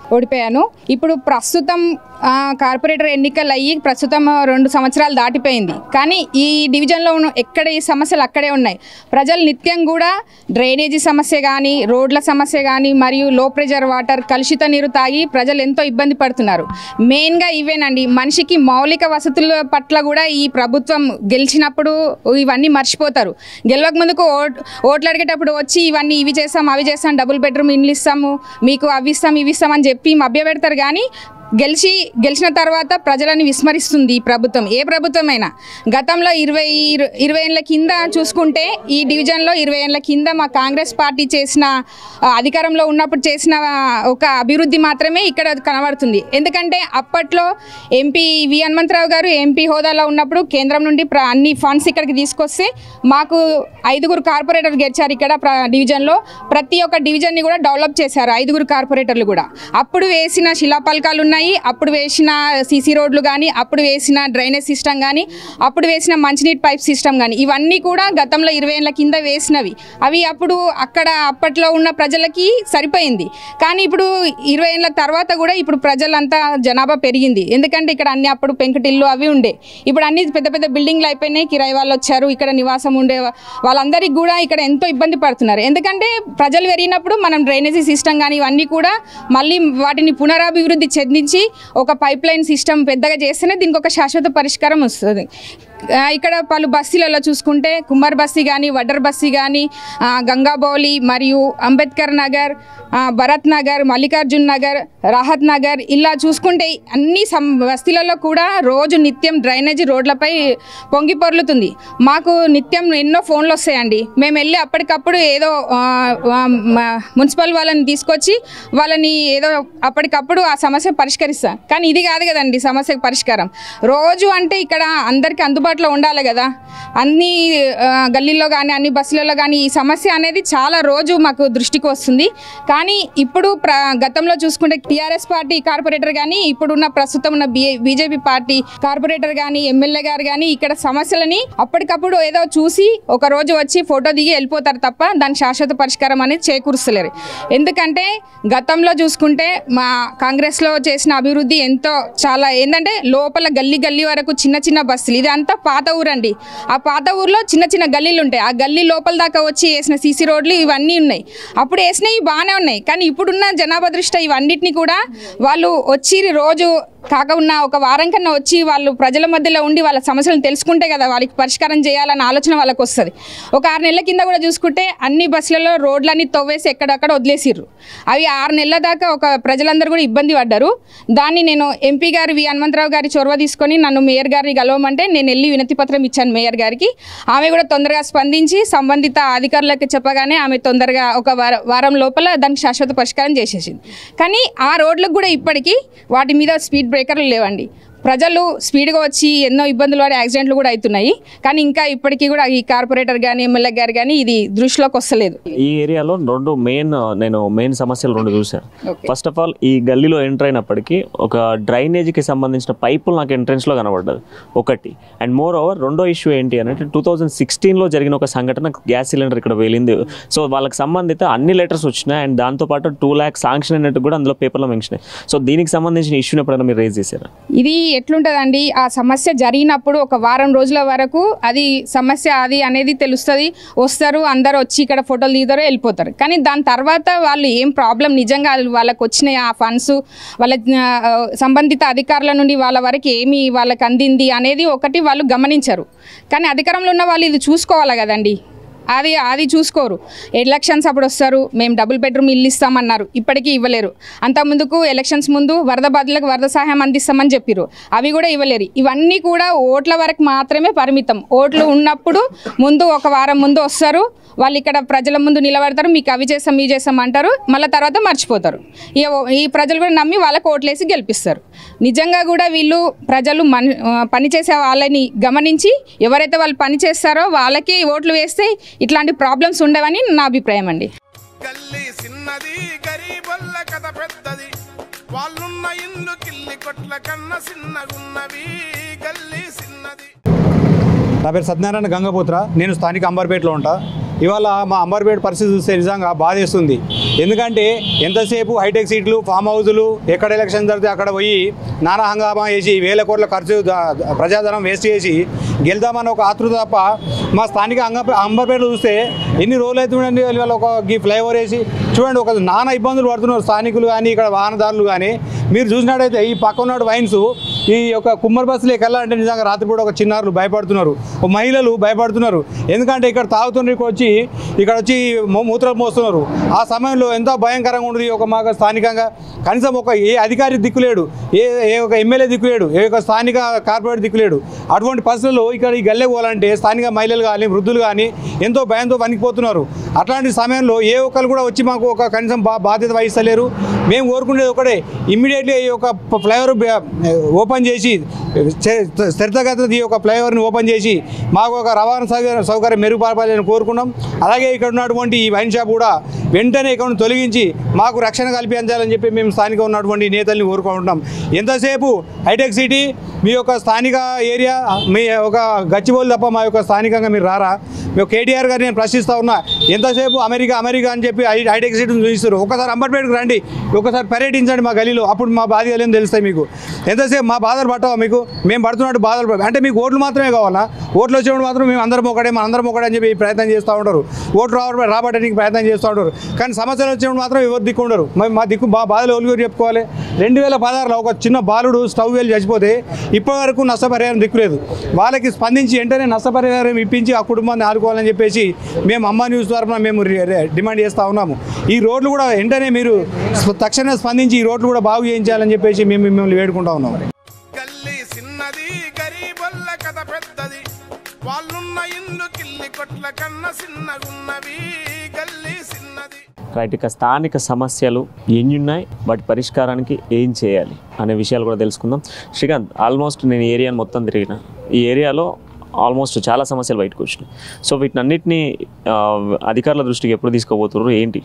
ఓడిపోయాను ఇప్పుడు ప్రస్తుతం ఆ, కార్పొరేటర్ ఎన్నికలు అయ్యి ప్రస్తుతం రెండు సంవత్సరాలు దాటిపోయింది కానీ ఈ డివిజన్లో ఉన్న ఎక్కడ ఈ సమస్యలు అక్కడే ఉన్నాయి ప్రజలు నిత్యం కూడా డ్రైనేజీ సమస్య కానీ రోడ్ల సమస్య కానీ మరియు లో ప్రెషర్ వాటర్ కలుషిత నీరు తాగి ప్రజలు ఎంతో ఇబ్బంది పడుతున్నారు మెయిన్గా ఇవేనండి మనిషికి మౌలిక వసతుల పట్ల కూడా ఈ ప్రభుత్వం గెలిచినప్పుడు ఇవన్నీ మర్చిపోతారు గెలవక ముందుకు ఓట్ ఓట్లు అడిగేటప్పుడు వచ్చి ఇవన్నీ ఇవి చేస్తాం అవి చేస్తాం డబుల్ బెడ్రూమ్ ఇండ్లు ఇస్తాము మీకు అవి ఇస్తాం ఇవి ఇస్తాం అని చెప్పి మభ్యపెడతారు కానీ గెలిచి గెలిచిన తర్వాత ప్రజలని విస్మరిస్తుంది ఈ ప్రభుత్వం ఏ ప్రభుత్వం అయినా గతంలో ఇరవై ఇరవై ఏళ్ళ కింద చూసుకుంటే ఈ డివిజన్లో ఇరవై ఏళ్ళ కింద మా కాంగ్రెస్ పార్టీ చేసిన ఆ, అధికారంలో ఉన్నప్పుడు చేసిన ఆ, ఒక అభివృద్ధి మాత్రమే ఇక్కడ కనబడుతుంది ఎందుకంటే అప్పట్లో ఎంపీ వి హనుమంతరావు గారు ఎంపీ హోదాలో ఉన్నప్పుడు కేంద్రం నుండి ప్ర- అన్ని ఫండ్స్ ఇక్కడికి తీసుకొస్తే మాకు ఐదుగురు కార్పొరేటర్ గెలిచారు ఇక్కడ ప్ర- డివిజన్లో ప్రతి ఒక్క డివిజన్ని కూడా డెవలప్ చేశారు ఐదుగురు కార్పొరేటర్లు కూడా అప్పుడు వేసిన శిలాపలకాలు ఉన్నాయి అప్పుడు వేసిన సీసీ రోడ్లు కానీ అప్పుడు వేసిన డ్రైనేజ్ సిస్టమ్ కానీ అప్పుడు వేసిన మంచినీటి పైప్ సిస్టమ్ కానీ ఇవన్నీ కూడా గతంలో ఇరవై ఏళ్ళ కింద వేసినవి అవి అప్పుడు అక్కడ అప్పట్లో ఉన్న ప్రజలకి సరిపోయింది కానీ ఇప్పుడు ఇరవై ఏళ్ళ తర్వాత కూడా ఇప్పుడు ప్రజలంతా జనాభా పెరిగింది ఎందుకంటే ఇక్కడ అన్ని అప్పుడు పెంకుటిల్లు అవి ఉండే ఇప్పుడు అన్ని పెద్ద పెద్ద బిల్డింగ్లు అయిపోయినాయి కిరాయి వాళ్ళు వచ్చారు ఇక్కడ నివాసం ఉండే వా- వాళ్ళందరికీ కూడా ఇక్కడ ఎంతో ఇబ్బంది పడుతున్నారు ఎందుకంటే ప్రజలు పెరిగినప్పుడు మనం డ్రైనేజీ సిస్టమ్ కానీ ఇవన్నీ కూడా మళ్ళీ వాటిని పునరాభివృద్ధి చెందించి ఒక పైప్ లైన్ సిస్టమ్ పెద్దగా చేస్తేనే దీనికి ఒక శాశ్వత పరిష్కారం వస్తుంది ఆ, ఇక్కడ పలు బస్తీలలో చూసుకుంటే కుమార్ బస్తీ కానీ వడ్డర్ బస్తీ కానీ ఆ, గంగాబౌలి మరియు అంబేద్కర్ నగర్ ఆ, భరత్ నగర్ మల్లికార్జున్ నగర్ రాహత్ నగర్ ఇలా చూసుకుంటే అన్ని సం బస్తీలలో కూడా రోజు నిత్యం డ్రైనేజీ రోడ్లపై పొంగి పొర్లుతుంది మాకు నిత్యం ఎన్నో ఫోన్లు వస్తాయండి మేము వెళ్ళి అప్పటికప్పుడు ఏదో ఆ, ఆ, మ- మున్సిపల్ వాళ్ళని తీసుకొచ్చి వాళ్ళని ఏదో అప్పటికప్పుడు ఆ సమస్య పరిష్కరిస్తాం కానీ ఇది కాదు కదండి సమస్యకు పరిష్కారం రోజు అంటే ఇక్కడ అందరికీ అందుబాటులో ఉండాలి కదా అన్ని ఆ, గల్లీల్లో కానీ అన్ని బస్సులలో కానీ ఈ సమస్య అనేది చాలా రోజు మాకు దృష్టికి వస్తుంది కానీ ఇప్పుడు ప్ర గతంలో చూసుకుంటే టీఆర్ఎస్ పార్టీ కార్పొరేటర్ కానీ ఇప్పుడున్న ప్రస్తుతం ఉన్న బి బీజేపీ పార్టీ కార్పొరేటర్ కానీ ఎమ్మెల్యే గారు కానీ ఇక్కడ సమస్యలని అప్పటికప్పుడు ఏదో చూసి ఒక రోజు వచ్చి ఫోటో దిగి వెళ్ళిపోతారు తప్ప దాని శాశ్వత పరిష్కారం అనేది చేకూరుస్తలేరు ఎందుకంటే గతంలో చూసుకుంటే మా కాంగ్రెస్లో చేసిన అభివృద్ధి ఎంతో చాలా ఏంటంటే లోపల గల్లీ గల్లీ వరకు చిన్న చిన్న బస్సులు ఇది అంతా పాత ఊరండి ఆ పాత ఊర్లో చిన్న చిన్న గల్లీలు ఉంటాయి ఆ గల్లీ లోపల దాకా వచ్చి వేసిన సీసీ రోడ్లు ఇవన్నీ ఉన్నాయి అప్పుడు వేసినవి బాగానే ఉన్నాయి కానీ ఇప్పుడున్న జనాభా దృష్ట్యా ఇవన్నిటిని కూడా వాళ్ళు వచ్చి రోజు కాక ఉన్న ఒక వారం కన్నా వచ్చి వాళ్ళు ప్రజల మధ్యలో ఉండి వాళ్ళ సమస్యలను తెలుసుకుంటే కదా వాళ్ళకి పరిష్కారం చేయాలన్న ఆలోచన వాళ్ళకి వస్తుంది ఒక ఆరు నెలల కింద కూడా చూసుకుంటే అన్ని బస్సులలో రోడ్లన్నీ తవ్వేసి ఎక్కడక్కడ వదిలేసిర్రు అవి ఆరు నెలల దాకా ఒక ప్రజలందరూ కూడా ఇబ్బంది పడ్డారు దాన్ని నేను ఎంపీ గారు వి హనుమంతరావు గారి చొరవ తీసుకొని నన్ను మేయర్ గారిని కలవమంటే నేను వెళ్ళి వినతి పత్రం ఇచ్చాను మేయర్ గారికి ఆమె కూడా తొందరగా స్పందించి సంబంధిత అధికారులకు చెప్పగానే ఆమె తొందరగా ఒక వార- వారం లోపల దానికి శాశ్వత పరిష్కారం చేసేసింది కానీ ఆ రోడ్లకు కూడా ఇప్పటికీ వాటి మీద స్పీడ్ బ్రేకర్లు లేవండి ప్రజలు స్పీడ్గా వచ్చి ఎన్నో ఇబ్బందులు పడే యాక్సిడెంట్లు కూడా అవుతున్నాయి కానీ ఇంకా ఇప్పటికీ కూడా ఈ కార్పొరేటర్ కానీ ఎమ్మెల్యే గారు కానీ ఇది దృష్టిలోకి వస్తలేదు ఈ ఏరియాలో రెండు మెయిన్ నేను మెయిన్ సమస్యలు రెండు చూశాను ఫస్ట్ ఆఫ్ ఆల్ ఈ గల్లీలో ఎంటర్ అయినప్పటికీ ఒక డ్రైనేజీకి సంబంధించిన పైపులు నాకు ఎంట్రెన్స్లో కనబడ్డది ఒకటి అండ్ మోర్ ఓవర్ రెండో ఇష్యూ ఏంటి అంటే టూ థౌజండ్ సిక్స్టీన్లో జరిగిన ఒక సంఘటన గ్యాస్ సిలిండర్ ఇక్కడ వెళ్ళింది సో వాళ్ళకి సంబంధిత అన్ని లెటర్స్ వచ్చినాయి అండ్ దాంతోపాటు టూ ల్యాక్స్ శాంక్షన్ అయినట్టు కూడా అందులో పేపర్లో మెన్షన్ సో దీనికి సంబంధించిన ఇష్యూని ఎప్పుడైనా మీరు రేజ్ చేశారా ఇది ఎట్లుంటుందండి ఆ సమస్య జరిగినప్పుడు ఒక వారం రోజుల వరకు అది సమస్య అది అనేది తెలుస్తుంది వస్తారు అందరు వచ్చి ఇక్కడ ఫోటోలు దిగుతారు వెళ్ళిపోతారు కానీ దాని తర్వాత వాళ్ళు ఏం ప్రాబ్లం నిజంగా వాళ్ళకి వచ్చినాయి ఆ ఫండ్స్ వాళ్ళ ఆ, సంబంధిత అధికారుల నుండి వాళ్ళ వరకు ఏమి వాళ్ళకి అందింది అనేది ఒకటి వాళ్ళు గమనించరు కానీ అధికారంలో ఉన్న వాళ్ళు ఇది చూసుకోవాలి కదండి అది అది చూసుకోరు ఎలక్షన్స్ అప్పుడు వస్తారు మేము డబుల్ బెడ్రూమ్ ఇల్లు ఇస్తామన్నారు ఇప్పటికీ ఇవ్వలేరు అంత ముందుకు ఎలక్షన్స్ ముందు వరద బాధలకు వరద సహాయం అందిస్తామని చెప్పారు అవి కూడా ఇవ్వలేరు ఇవన్నీ కూడా ఓట్ల వరకు మాత్రమే పరిమితం ఓట్లు ఉన్నప్పుడు ముందు ఒక వారం ముందు వస్తారు వాళ్ళు ఇక్కడ ప్రజల ముందు నిలబడతారు మీకు అవి చేస్తాం ఇవి చేస్తాం అంటారు మళ్ళీ తర్వాత మర్చిపోతారు ఈ ఈ ప్రజలు కూడా నమ్మి వాళ్ళకు ఓట్లేసి గెలిపిస్తారు నిజంగా కూడా వీళ్ళు ప్రజలు మన ఆ, పనిచేసే వాళ్ళని గమనించి ఎవరైతే వాళ్ళు పని చేస్తారో వాళ్ళకే ఓట్లు వేస్తే ఇట్లాంటి ప్రాబ్లమ్స్ ఉండవని నా అభిప్రాయం అండి గల్లీ చిన్నది గరీబొల్ల కథ పెద్దది వాళ్ళున్న ఇల్లు కిల్లి కొట్ల కన్న చిన్నగున్నవి గల్లీ చిన్నది నా పేరు సత్యనారాయణ గంగపుత్ర నేను స్థానిక అంబర్పేటలో ఉంటా ఇవాళ మా అంబర్పేట పరిస్థితి చూస్తే నిజంగా బాధేస్తుంది ఎందుకంటే ఎంతసేపు హైటెక్ సీట్లు ఫామ్ హౌజులు ఎక్కడ ఎలక్షన్ జరిగితే అక్కడ పోయి నానా హంగామా చేసి వేల కోట్ల ఖర్చు ద- ప్రజాధనం వేస్ట్ చేసి గెలుద్దామని ఒక ఆతృత తప్ప మా స్థానిక అంగ అంబర్పేటలో చూస్తే ఎన్ని రోజులు అవుతుందండి ఇవాళ ఒక ఈ ఫ్లైఓవర్ వేసి చూడండి ఒక నానా ఇబ్బందులు పడుతున్నారు స్థానికులు కానీ ఇక్కడ వాహనదారులు కానీ మీరు చూసినట్టయితే ఈ పక్క ఉన్న వైన్స్ ఈ యొక్క కుమ్మరి బస్సులోకి వెళ్ళాలంటే నిజంగా రాత్రిపూట ఒక చిన్నారులు భయపడుతున్నారు ఒక మహిళలు భయపడుతున్నారు ఎందుకంటే ఇక్కడ తాగుతున్నారు ఇక్కడ వచ్చి ఇక్కడ వచ్చి మూ- మూత్రాలు మోస్తున్నారు ఆ సమయంలో ఎంతో భయంకరంగా ఉంటుంది ఒక మాకు స్థానికంగా కనీసం ఒక ఏ అధికారి దిక్కులేడు ఏ ఏ ఒక ఎమ్మెల్యే దిక్కులేడు ఏ ఒక స్థానిక కార్పొరేట్ దిక్కులేడు అటువంటి పరిస్థితుల్లో ఇక్కడ ఈ గల్లె పోవాలంటే స్థానిక మహిళలు కానీ వృద్ధులు కానీ ఎంతో భయంతో వణికిపోతున్నారు అట్లాంటి సమయంలో ఏ ఒక్కరు కూడా వచ్చి మాకు ఒక కనీసం బా బాధ్యత వహిస్తలేరు మేము కోరుకునేది ఒకటే ఇమ్మీడియట్లీ ఈ యొక్క ఫ్లైఓవర్ ఓపెన్ చేసి చ- త్వరితగతిన ఈ యొక్క ఫ్లైఓవర్ని ఓపెన్ చేసి మాకు ఒక రవాణా సౌకర్యం సౌకర్యం మెరుగుపరపాలని కోరుకున్నాం అలాగే ఇక్కడ ఉన్నటువంటి ఈ వైన్ షాప్ కూడా వెంటనే ఇక్కడ నుండి తొలగించి మాకు రక్షణ కల్పించాలని చెప్పి మేము స్థానిక ఉన్నటువంటి నేతల్ని కోరుకుంటున్నాం ఎంతసేపు హైటెక్ సిటీ మీ యొక్క స్థానిక ఏరియా మీ ఒక గచ్చిబౌలి తప్ప మా యొక్క స్థానికంగా మీరు రారా మేము కేటీఆర్ గారు నేను ప్రశ్నిస్తా ఉన్నా ఎంతసేపు అమెరికా అమెరికా అని చెప్పి హై- హైటెక్ సిటీని చూపిస్తారు ఒకసారి అంబర్పేటకు రండి ఒకసారి పర్యటించండి మా గలీలో అప్పుడు మా బాధలు ఏం తెలుస్తాయి మీకు ఎంతసేపు మా బాధలు పట్టవా మీకు మేము పడుతున్నట్టు బాధలు పడ- అంటే మీకు ఓట్లు మాత్రమే కావాలా ఓట్లు వచ్చినప్పుడు మాత్రం మేము అందరం ఒకటే మన అందరం ఒకటే అని చెప్పి ప్రయత్నం చేస్తూ ఉంటారు ఓట్లు రావడం రాబట్టడానికి ప్రయత్నం చేస్తూ ఉంటారు కానీ సమస్యలు వచ్చినప్పుడు మాత్రం ఎవరు దిక్కు ఉండరు మరి మా దిక్కు మా బాధలు ఎవరు చెప్పుకోవాలి రెండు వేల పదహారులో ఒక చిన్న బాలుడు స్టవ్ వేలు చచ్చిపోతే ఇప్పటి వరకు నష్టపరిహారం దిక్కులేదు వాళ్ళకి స్పందించి వెంటనే నష్టపరిహారం ఇప్పించి ఆ కుటుంబాన్ని ఆదుకోవాలని చెప్పేసి మేము అమ్మ న్యూస్ తరఫున మేము రి- రి- డిమాండ్ చేస్తూ ఉన్నాము ఈ రోడ్లు కూడా వెంటనే మీరు స్ప- తక్షణమే స్పందించి ఈ రోడ్లు కూడా బాగు చేయించాలని చెప్పేసి మేము మిమ్మల్ని వేడుకుంటా ఉన్నాము గల్లీ చిన్నది గరీబొల్ల కథ పెద్దది వాళ్ళున్న ఇల్లు కిల్లి కొట్ల కన్న చిన్నగున్నవి గల్లీ చిన్నది రైట్ ఇక స్థానిక సమస్యలు ఎన్ని ఉన్నాయి వాటి పరిష్కారానికి ఏం చేయాలి అనే విషయాలు కూడా తెలుసుకుందాం శ్రీకాంత్ ఆల్మోస్ట్ నేను ఈ ఏరియాని మొత్తం తిరిగిన ఈ ఏరియాలో ఆల్మోస్ట్ చాలా సమస్యలు బయటకు వచ్చినాయి సో వీటినన్నిటిని ఆ, అధికారుల దృష్టికి ఎప్పుడు తీసుకోబోతున్నారు ఏంటి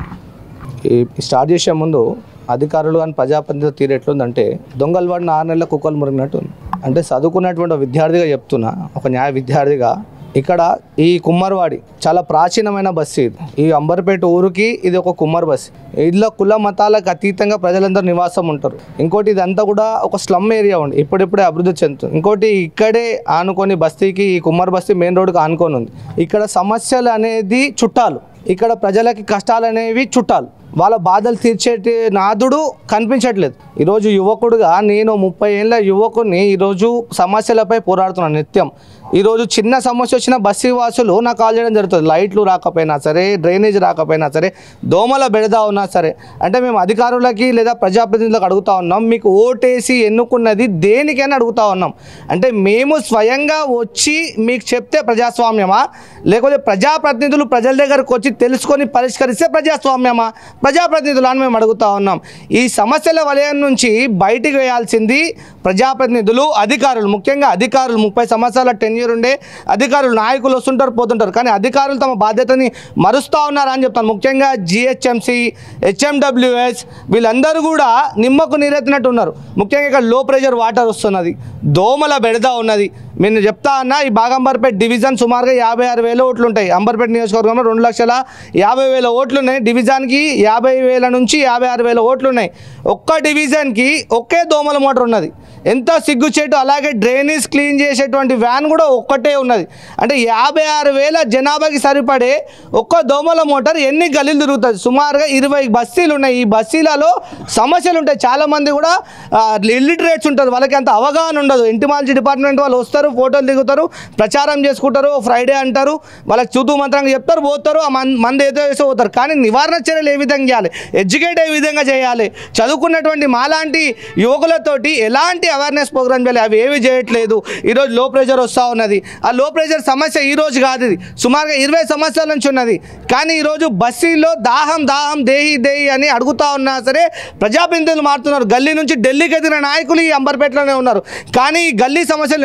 ఈ స్టార్ట్ చేసే ముందు అధికారులు కానీ ప్రజాప్రతినిధులు తీరు ఎట్లుందంటే దొంగలు పడిన ఆరు నెలల కుక్కలు మురిగినట్టు ఉంది అంటే చదువుకున్నటువంటి ఒక విద్యార్థిగా చెప్తున్నా ఒక న్యాయ విద్యార్థిగా ఇక్కడ ఈ కుమ్మర్వాడి చాలా ప్రాచీనమైన బస్సు ఇది ఈ అంబర్పేట ఊరికి ఇది ఒక కుమ్మర్ బస్సు ఇందులో కుల మతాలకు అతీతంగా ప్రజలందరూ నివాసం ఉంటారు ఇంకోటి ఇదంతా కూడా ఒక స్లమ్ ఏరియా ఉంది ఇప్పుడిప్పుడే అభివృద్ధి చెందుతుంది ఇంకోటి ఇక్కడే ఆనుకొని బస్తీకి ఈ కుమ్మర్ బస్తీ మెయిన్ రోడ్కి ఆనుకొని ఉంది ఇక్కడ సమస్యలు అనేది చుట్టాలు ఇక్కడ ప్రజలకి కష్టాలు అనేవి చుట్టాలు వాళ్ళ బాధలు తీర్చేటి నాదుడు కనిపించట్లేదు ఈరోజు యువకుడుగా నేను ముప్పై ఏళ్ళ యువకుడిని ఈరోజు సమస్యలపై పోరాడుతున్నాను నిత్యం ఈరోజు చిన్న సమస్య వచ్చిన బస్సు వాసులు నాకు కాల్ చేయడం జరుగుతుంది లైట్లు రాకపోయినా సరే డ్రైనేజ్ రాకపోయినా సరే దోమల బెడద ఉన్నా సరే అంటే మేము అధికారులకి లేదా ప్రజాప్రతినిధులకు అడుగుతా ఉన్నాం మీకు ఓటేసి ఎన్నుకున్నది దేనికైనా అడుగుతా ఉన్నాం అంటే మేము స్వయంగా వచ్చి మీకు చెప్తే ప్రజాస్వామ్యమా లేకపోతే ప్రజాప్రతినిధులు ప్రజల దగ్గరకు వచ్చి తెలుసుకొని పరిష్కరిస్తే ప్రజాస్వామ్యమా ప్రజాప్రతినిధులు అని మేము అడుగుతా ఉన్నాం ఈ సమస్యల వలయం నుంచి బయటికి వేయాల్సింది ప్రజాప్రతినిధులు అధికారులు ముఖ్యంగా అధికారులు ముప్పై సంవత్సరాల టెన్యూర్ ఉండే అధికారులు నాయకులు వస్తుంటారు పోతుంటారు కానీ అధికారులు తమ బాధ్యతని మరుస్తూ ఉన్నారు అని చెప్తాను ముఖ్యంగా జిహెచ్ఎంసి హెచ్ఎండబ్ల్యూఎస్ వీళ్ళందరూ కూడా నిమ్మకు నీరెత్తినట్టు ఉన్నారు ముఖ్యంగా ఇక్కడ లో ప్రెషర్ వాటర్ వస్తున్నది దోమల బెడద ఉన్నది నేను చెప్తా అన్న ఈ బాగంబర్పేట డివిజన్ సుమారుగా యాభై ఆరు వేల ఓట్లు ఉంటాయి అంబర్పేట నియోజకవర్గంలో రెండు లక్షల యాభై వేల ఓట్లు ఉన్నాయి డివిజన్కి యాభై వేల నుంచి యాభై ఆరు వేల ఓట్లు ఉన్నాయి ఒక్క డివిజన్కి ఒకే దోమల మోటార్ ఉన్నది ఎంత సిగ్గుచేటు అలాగే డ్రైనేజ్ క్లీన్ చేసేటువంటి వ్యాన్ కూడా ఒక్కటే ఉన్నది అంటే యాభై ఆరు వేల జనాభాకి సరిపడే ఒక్క దోమల మోటార్ ఎన్ని గలీలు తిరుగుతుంది సుమారుగా ఇరవై బస్తీలు ఉన్నాయి ఈ బస్తీలలో సమస్యలు ఉంటాయి చాలామంది కూడా ఇల్లిటరేట్స్ ఉంటారు వాళ్ళకి అంత అవగాహన ఉండదు ఇంటిమాలజీ డిపార్ట్మెంట్ వాళ్ళు వస్తారు ఫోటోలు దిగుతారు ప్రచారం చేసుకుంటారు ఫ్రైడే అంటారు వాళ్ళకి చూతూ మంత్రంగా చెప్తారు పోతారు ఆ మన్ మంది ఏదో వేసి పోతారు కానీ నివారణ చర్యలు ఏ విధంగా చేయాలి ఎడ్యుకేట్ ఏ విధంగా చేయాలి చదువుకున్నటువంటి మాలాంటి యువకులతోటి ఎలాంటి అవేర్నెస్ ప్రోగ్రామ్ చేయాలి అవి ఏవి చేయట్లేదు ఈరోజు లో ప్రెషర్ వస్తూ ఉన్నది ఆ లో ప్రెషర్ సమస్య ఈ రోజు కాదు ఇది సుమారుగా ఇరవై సంవత్సరాల నుంచి ఉన్నది కానీ ఈరోజు బస్సీలో దాహం దాహం దేహి దేహి అని అడుగుతా ఉన్నా సరే ప్రజాప్రతినిధులు మారుతున్నారు గల్లీ నుంచి ఢిల్లీకి ఎదిగిన నాయకులు ఈ అంబర్పేటలోనే ఉన్నారు కానీ ఈ గల్లీ సమస్యలు ఎవరు పట్టించుకో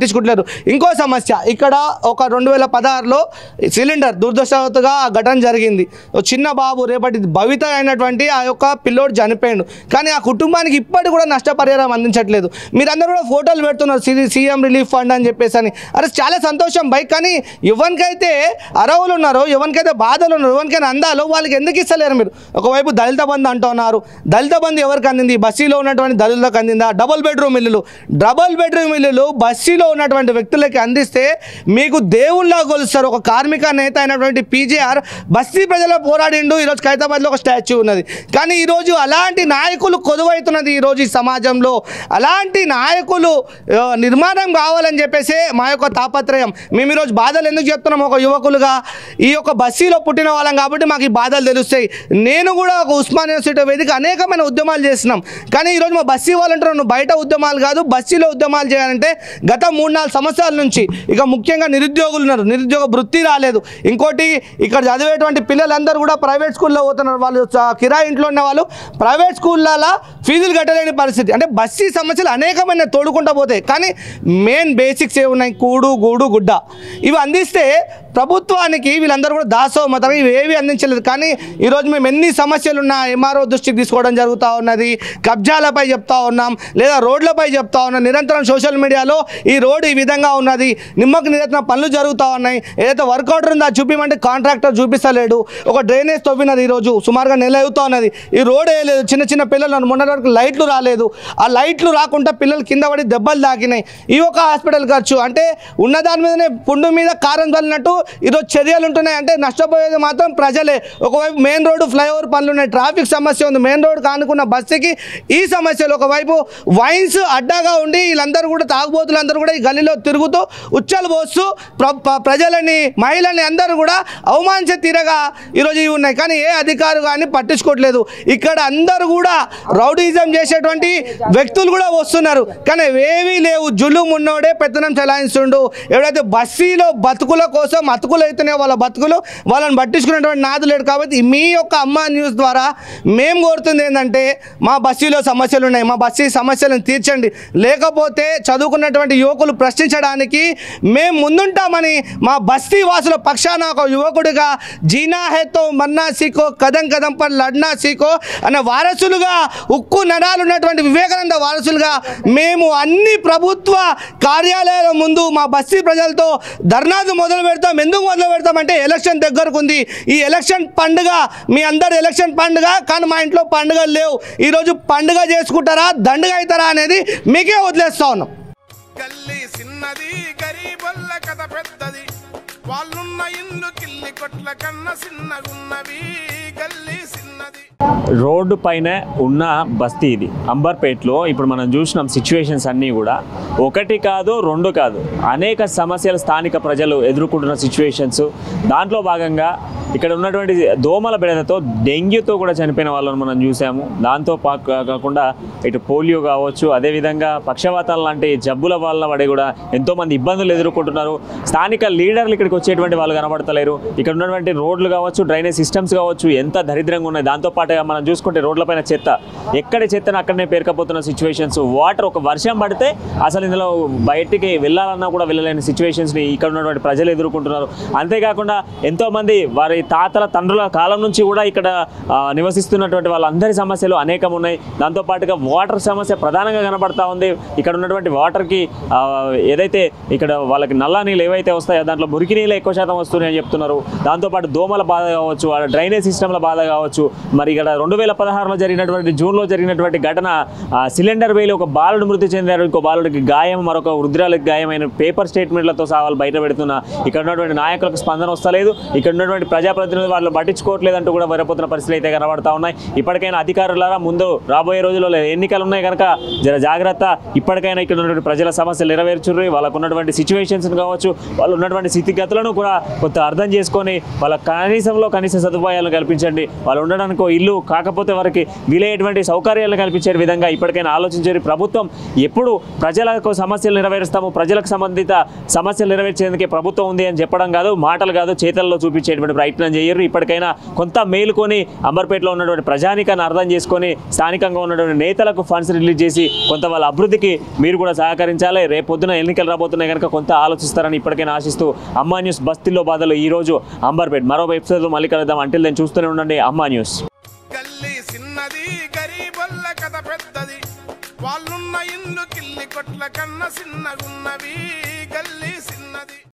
పట్టించుకుంటలేరు ఇంకో సమస్య ఇక్కడ ఒక రెండు వేల పదహారులో సిలిండర్ దురదృష్టవశాత్తుగా ఆ ఘటన జరిగింది ఒక చిన్న బాబు రేపటి భవిత అయినటువంటి ఆ యొక్క పిల్లోడు చనిపోయాడు కానీ ఆ కుటుంబానికి ఇప్పటికి కూడా నష్టపరిహారం అందించట్లేదు మీరందరూ కూడా ఫోటోలు పెడుతున్నారు సి సీఎం రిలీఫ్ ఫండ్ అని చెప్పేసి అని అరే చాలా సంతోషం బైక్ కానీ ఎవరికైతే అరవులు ఉన్నారో ఎవరికైతే బాధలు ఉన్నారో ఎవరికైనా అందాలో వాళ్ళకి ఎందుకు ఇస్తలేరు మీరు ఒకవైపు దళిత బంధు అంటున్నారు దళిత బంధు ఎవరికి అందింది బస్సీలో ఉన్నటువంటి దళితులకు అందిందా డబుల్ బెడ్రూమ్ ఇల్లులు డబుల్ బెడ్రూమ్ ఇల్లులు బస్సీలో ఉన్నటువంటి వ్యక్తులకి అందిస్తే మీకు దేవుళ్ళ కొలుస్తారు ఒక కార్మిక నేత అయినటువంటి పీజేఆర్ బస్తీ ప్రజల పోరాడిండు ఈరోజు ఖైతాబాద్లో ఒక స్టాచ్యూ ఉన్నది కానీ ఈరోజు అలాంటి నాయకులు కొదువైతున్నది ఈరోజు ఈ సమాజంలో అలాంటి నాయకులు ఆ, నిర్మాణం కావాలని చెప్పేసి మా యొక్క తాపత్రయం మేము ఈరోజు బాధలు ఎందుకు చెప్తున్నాం ఒక యువకులుగా ఈ యొక్క బస్సీలో పుట్టిన వాళ్ళం కాబట్టి మాకు ఈ బాధలు తెలుస్తాయి నేను కూడా ఒక ఉస్మాన్ యూనివర్సిటీ వేదిక అనేకమైన ఉద్యమాలు చేస్తున్నాం కానీ ఈరోజు మా బస్సీ వాళ్ళు అంటారు నువ్వు బయట ఉద్యమాలు కాదు బస్సీలో ఉద్యమాలు చేయాలంటే గత మూడు నాలుగు సంవత్సరాల నుంచి ఇక ముఖ్యంగా నిరుద్యోగులు ఉన్నారు నిరుద్యోగ వృత్తి రాలేదు ఇంకోటి ఇక్కడ చదివేటువంటి పిల్లలందరూ కూడా ప్రైవేట్ స్కూల్లో పోతున్నారు వాళ్ళు చ- కిరాయి ఇంట్లో ఉన్న వాళ్ళు ప్రైవేట్ స్కూళ్ళలో ఫీజులు కట్టలేని పరిస్థితి అంటే బస్సీ సమస్యలు అనేకమైన తోడుకుంటూ పోతాయి కానీ మెయిన్ బేసిక్స్ ఏ ఉన్నాయి కూడు గూడు గుడ్డ ఇవి అందిస్తే ప్రభుత్వానికి వీళ్ళందరూ కూడా దాసోమతం ఇవి ఏవి అందించలేదు కానీ ఈరోజు మేము ఎన్ని సమస్యలు ఉన్నా ఎంఆర్ఓ దృష్టికి తీసుకోవడం జరుగుతూ ఉన్నది కబ్జాలపై చెప్తా ఉన్నాం లేదా రోడ్లపై చెప్తా ఉన్నాం నిరంతరం సోషల్ మీడియాలో ఈ రోడ్ ఈ విధంగా ఉన్నది నిమ్మకు నిరంతరం పనులు జరుగుతూ ఉన్నాయి ఏదైతే వర్క్ ఆర్డర్ ఉందో అది చూపించమంటే కాంట్రాక్టర్ చూపిస్తలేడు ఒక డ్రైనేజ్ తవ్వినది ఈరోజు సుమారుగా నెల అవుతా ఉన్నది ఈ రోడ్ వేయలేదు చిన్న చిన్న పిల్లలు మొన్న వరకు లైట్లు రాలేదు ఆ లైట్లు రాకుండా పిల్లలు కింద పడి దెబ్బలు తాకినాయి ఈ ఒక హాస్పిటల్ ఖర్చు అంటే ఉన్న దాని మీదనే పుండు మీద కారం చల్లినట్టు ఈరోజు చర్యలు ఉంటున్నాయి అంటే నష్టపోయేది మాత్రం ప్రజలే ఒకవైపు మెయిన్ రోడ్డు ఫ్లైఓవర్ పనులు ఉన్నాయి ట్రాఫిక్ సమస్య ఉంది మెయిన్ రోడ్ కానుకున్న బస్సుకి ఈ సమస్యలు ఒకవైపు వైన్స్ అడ్డాగా ఉండి వీళ్ళందరూ కూడా తాగుబోతులందరూ కూడా ఈ గల్లీలో తిరుగుతూ ఉచ్చలు పోస్తూ ప్ర- ప్ర- ప్రజలని మహిళల్ని అందరూ కూడా అవమానించే తీరగా ఈరోజు ఇవి ఉన్నాయి కానీ ఏ అధికారు కానీ పట్టించుకోవట్లేదు ఇక్కడ అందరూ కూడా రౌడీజం చేసేటువంటి వ్యక్తులు కూడా వస్తున్నారు కానీ ఏవీ లేవు జులు ఉన్నోడే పెత్తనం చెలాయిస్తుండు ఎవడైతే బస్సీలో బతుకుల కోసం అతుకులు అయితేనే వాళ్ళ బతుకులు వాళ్ళని పట్టించుకునేటువంటి నాదు లేడు కాబట్టి మీ యొక్క అమ్మ న్యూస్ ద్వారా మేము కోరుతుంది ఏంటంటే మా బస్సీలో సమస్యలు ఉన్నాయి మా బస్సీ సమస్యలను తీర్చండి లేకపోతే చదువుకున్నటువంటి యువకులు ప్రశ్నించడానికి మేము ముందుంటామని మా బస్తీ వాసుల పక్షాన ఒక యువకుడిగా జీనా హేతో మన్నా సీకో కదం కదం పర్ లడ్నా సీకో అనే వారసులుగా ఉక్కు నరాలు ఉన్నటువంటి వివేకానంద వారసులుగా మేము అన్ని ప్రభుత్వ కార్యాలయాల ముందు మా బస్తీ ప్రజలతో ధర్నాలు మొదలు పెడతాం ఎందుకు మొదలు పెడతామంటే ఎలక్షన్ దగ్గరకు ఉంది ఈ ఎలక్షన్ పండుగ మీ అందరు ఎలక్షన్ పండుగ కానీ మా ఇంట్లో పండుగలు లేవు ఈరోజు పండుగ చేసుకుంటారా దండుగ అవుతారా అనేది మీకే వదిలేస్తా ఉన్నాం గల్లీ చిన్నది గరీబొల్ల కథ పెద్దది వాళ్ళున్న ఇల్లు కిల్లి కొట్ల కన్న చిన్నగున్నవి గల్లీ చిన్నది రోడ్డు పైన ఉన్న బస్తీ ఇది అంబర్పేట్లో ఇప్పుడు మనం చూసినాం సిచ్యువేషన్స్ అన్నీ కూడా ఒకటి కాదు రెండు కాదు అనేక సమస్యలు స్థానిక ప్రజలు ఎదుర్కొంటున్న సిచ్యువేషన్స్ దాంట్లో భాగంగా ఇక్కడ ఉన్నటువంటి దోమల బెడదతో డెంగ్యూతో కూడా చనిపోయిన వాళ్ళని మనం చూసాము దాంతో పా- కాకుండా ఇటు పోలియో కావచ్చు అదేవిధంగా పక్షవాతాలు లాంటి జబ్బుల వల్ల పడి కూడా ఎంతోమంది ఇబ్బందులు ఎదుర్కొంటున్నారు స్థానిక లీడర్లు ఇక్కడికి వచ్చేటువంటి వాళ్ళు కనబడతలేరు ఇక్కడ ఉన్నటువంటి రోడ్లు కావచ్చు డ్రైనేజ్ సిస్టమ్స్ కావచ్చు ఎంత దరిద్రంగా ఉన్నాయి దాంతో పాటుగా మనం చూసుకుంటే రోడ్లపైన చెత్త ఎక్కడ చెత్తను అక్కడనే పేరుకపోతున్న సిచ్యువేషన్స్ వాటర్ ఒక వర్షం పడితే అసలు ఇందులో బయటికి వెళ్ళాలన్నా కూడా వెళ్ళలేని సిచ్యువేషన్స్ని ఇక్కడ ఉన్నటువంటి ప్రజలు ఎదుర్కొంటున్నారు అంతేకాకుండా ఎంతోమంది వారి తాతల తండ్రుల కాలం నుంచి కూడా ఇక్కడ ఆ, నివసిస్తున్నటువంటి వాళ్ళందరి సమస్యలు అనేకం ఉన్నాయి దాంతో పాటుగా వాటర్ సమస్య ప్రధానంగా కనబడతా ఉంది ఇక్కడ ఉన్నటువంటి వాటర్కి ఆ, ఏదైతే ఇక్కడ వాళ్ళకి నల్ల నీళ్ళు ఏవైతే వస్తాయో దాంట్లో మురికి నీళ్ళు ఎక్కువ శాతం వస్తున్నాయని చెప్తున్నారు దాంతోపాటు దోమల బాధ కావచ్చు వాళ్ళ డ్రైనేజ్ సిస్టమ్ల బాధ కావచ్చు మరి ఇక్కడ రెండు వేల పదహారులో జరిగినటువంటి జూన్లో జరిగినటువంటి ఘటన ఆ, సిలిండర్ వేలి ఒక బాలుడు మృతి చెందారు ఇంకో బాలుడికి గాయం మరొక వృద్ధురాలకు గాయమైన పేపర్ స్టేట్మెంట్లతో సవాల్ బయట పెడుతున్న ఇక్కడ ఉన్నటువంటి నాయకులకు స్పందన వస్తలేదు ఇక్కడ ఉన్నటువంటి ప్రజాప్రతినిధులు వాళ్ళు పట్టించుకోవట్లేదు అంటూ కూడా వరపోతున్న పరిస్థితులు అయితే కనబడతా ఉన్నాయి ఇప్పటికైనా అధికారులారా ముందు రాబోయే రోజుల్లో ఎన్నికలు ఉన్నాయి కనుక జర జాగ్రత్త ఇప్పటికైనా ఇక్కడ ఉన్నటువంటి ప్రజల సమస్యలు నెరవేర్చుర్రి వాళ్ళకు ఉన్నటువంటి సిచ్యువేషన్స్ కావచ్చు వాళ్ళు ఉన్నటువంటి స్థితిగతులను కూడా కొంత అర్థం చేసుకొని వాళ్ళ కనీసంలో కనీస సదుపాయాలను కల్పించండి వాళ్ళు ఉండడానికి సంవత్సరానికో ఇల్లు కాకపోతే వారికి వీలయ్యేటువంటి సౌకర్యాలు కల్పించే విధంగా ఇప్పటికైనా ఆలోచించారు ప్రభుత్వం ఎప్పుడు ప్రజలకు సమస్యలు నెరవేరుస్తాము ప్రజలకు సంబంధిత సమస్యలు నెరవేర్చేందుకే ప్రభుత్వం ఉంది అని చెప్పడం కాదు మాటలు కాదు చేతల్లో చూపించేటువంటి ప్రయత్నం చేయరు ఇప్పటికైనా కొంత మేలుకొని అంబర్పేటలో ఉన్నటువంటి ప్రజానికాన్ని అర్థం చేసుకొని స్థానికంగా ఉన్నటువంటి నేతలకు ఫండ్స్ రిలీజ్ చేసి కొంత వాళ్ళ అభివృద్ధికి మీరు కూడా సహకరించాలి రేపు పొద్దున ఎన్నికలు రాబోతున్నాయి కనుక కొంత ఆలోచిస్తారని ఇప్పటికైనా ఆశిస్తూ అమ్మా న్యూస్ బస్తీల్లో బాధలు ఈ రోజు అంబర్పేట్ మరో ఎపిసోడ్ మళ్ళీ కలుద్దాం అంటిల్ నేను చూస్తూనే ఉండండి అమ్మా న్యూస్ గల్లీ చిన్నది గరీబొల్ల కథ పెద్దది వాళ్ళున్న ఇల్లు కిల్లి కొట్ల కన్న చిన్నగున్నవి గల్లీ చిన్నది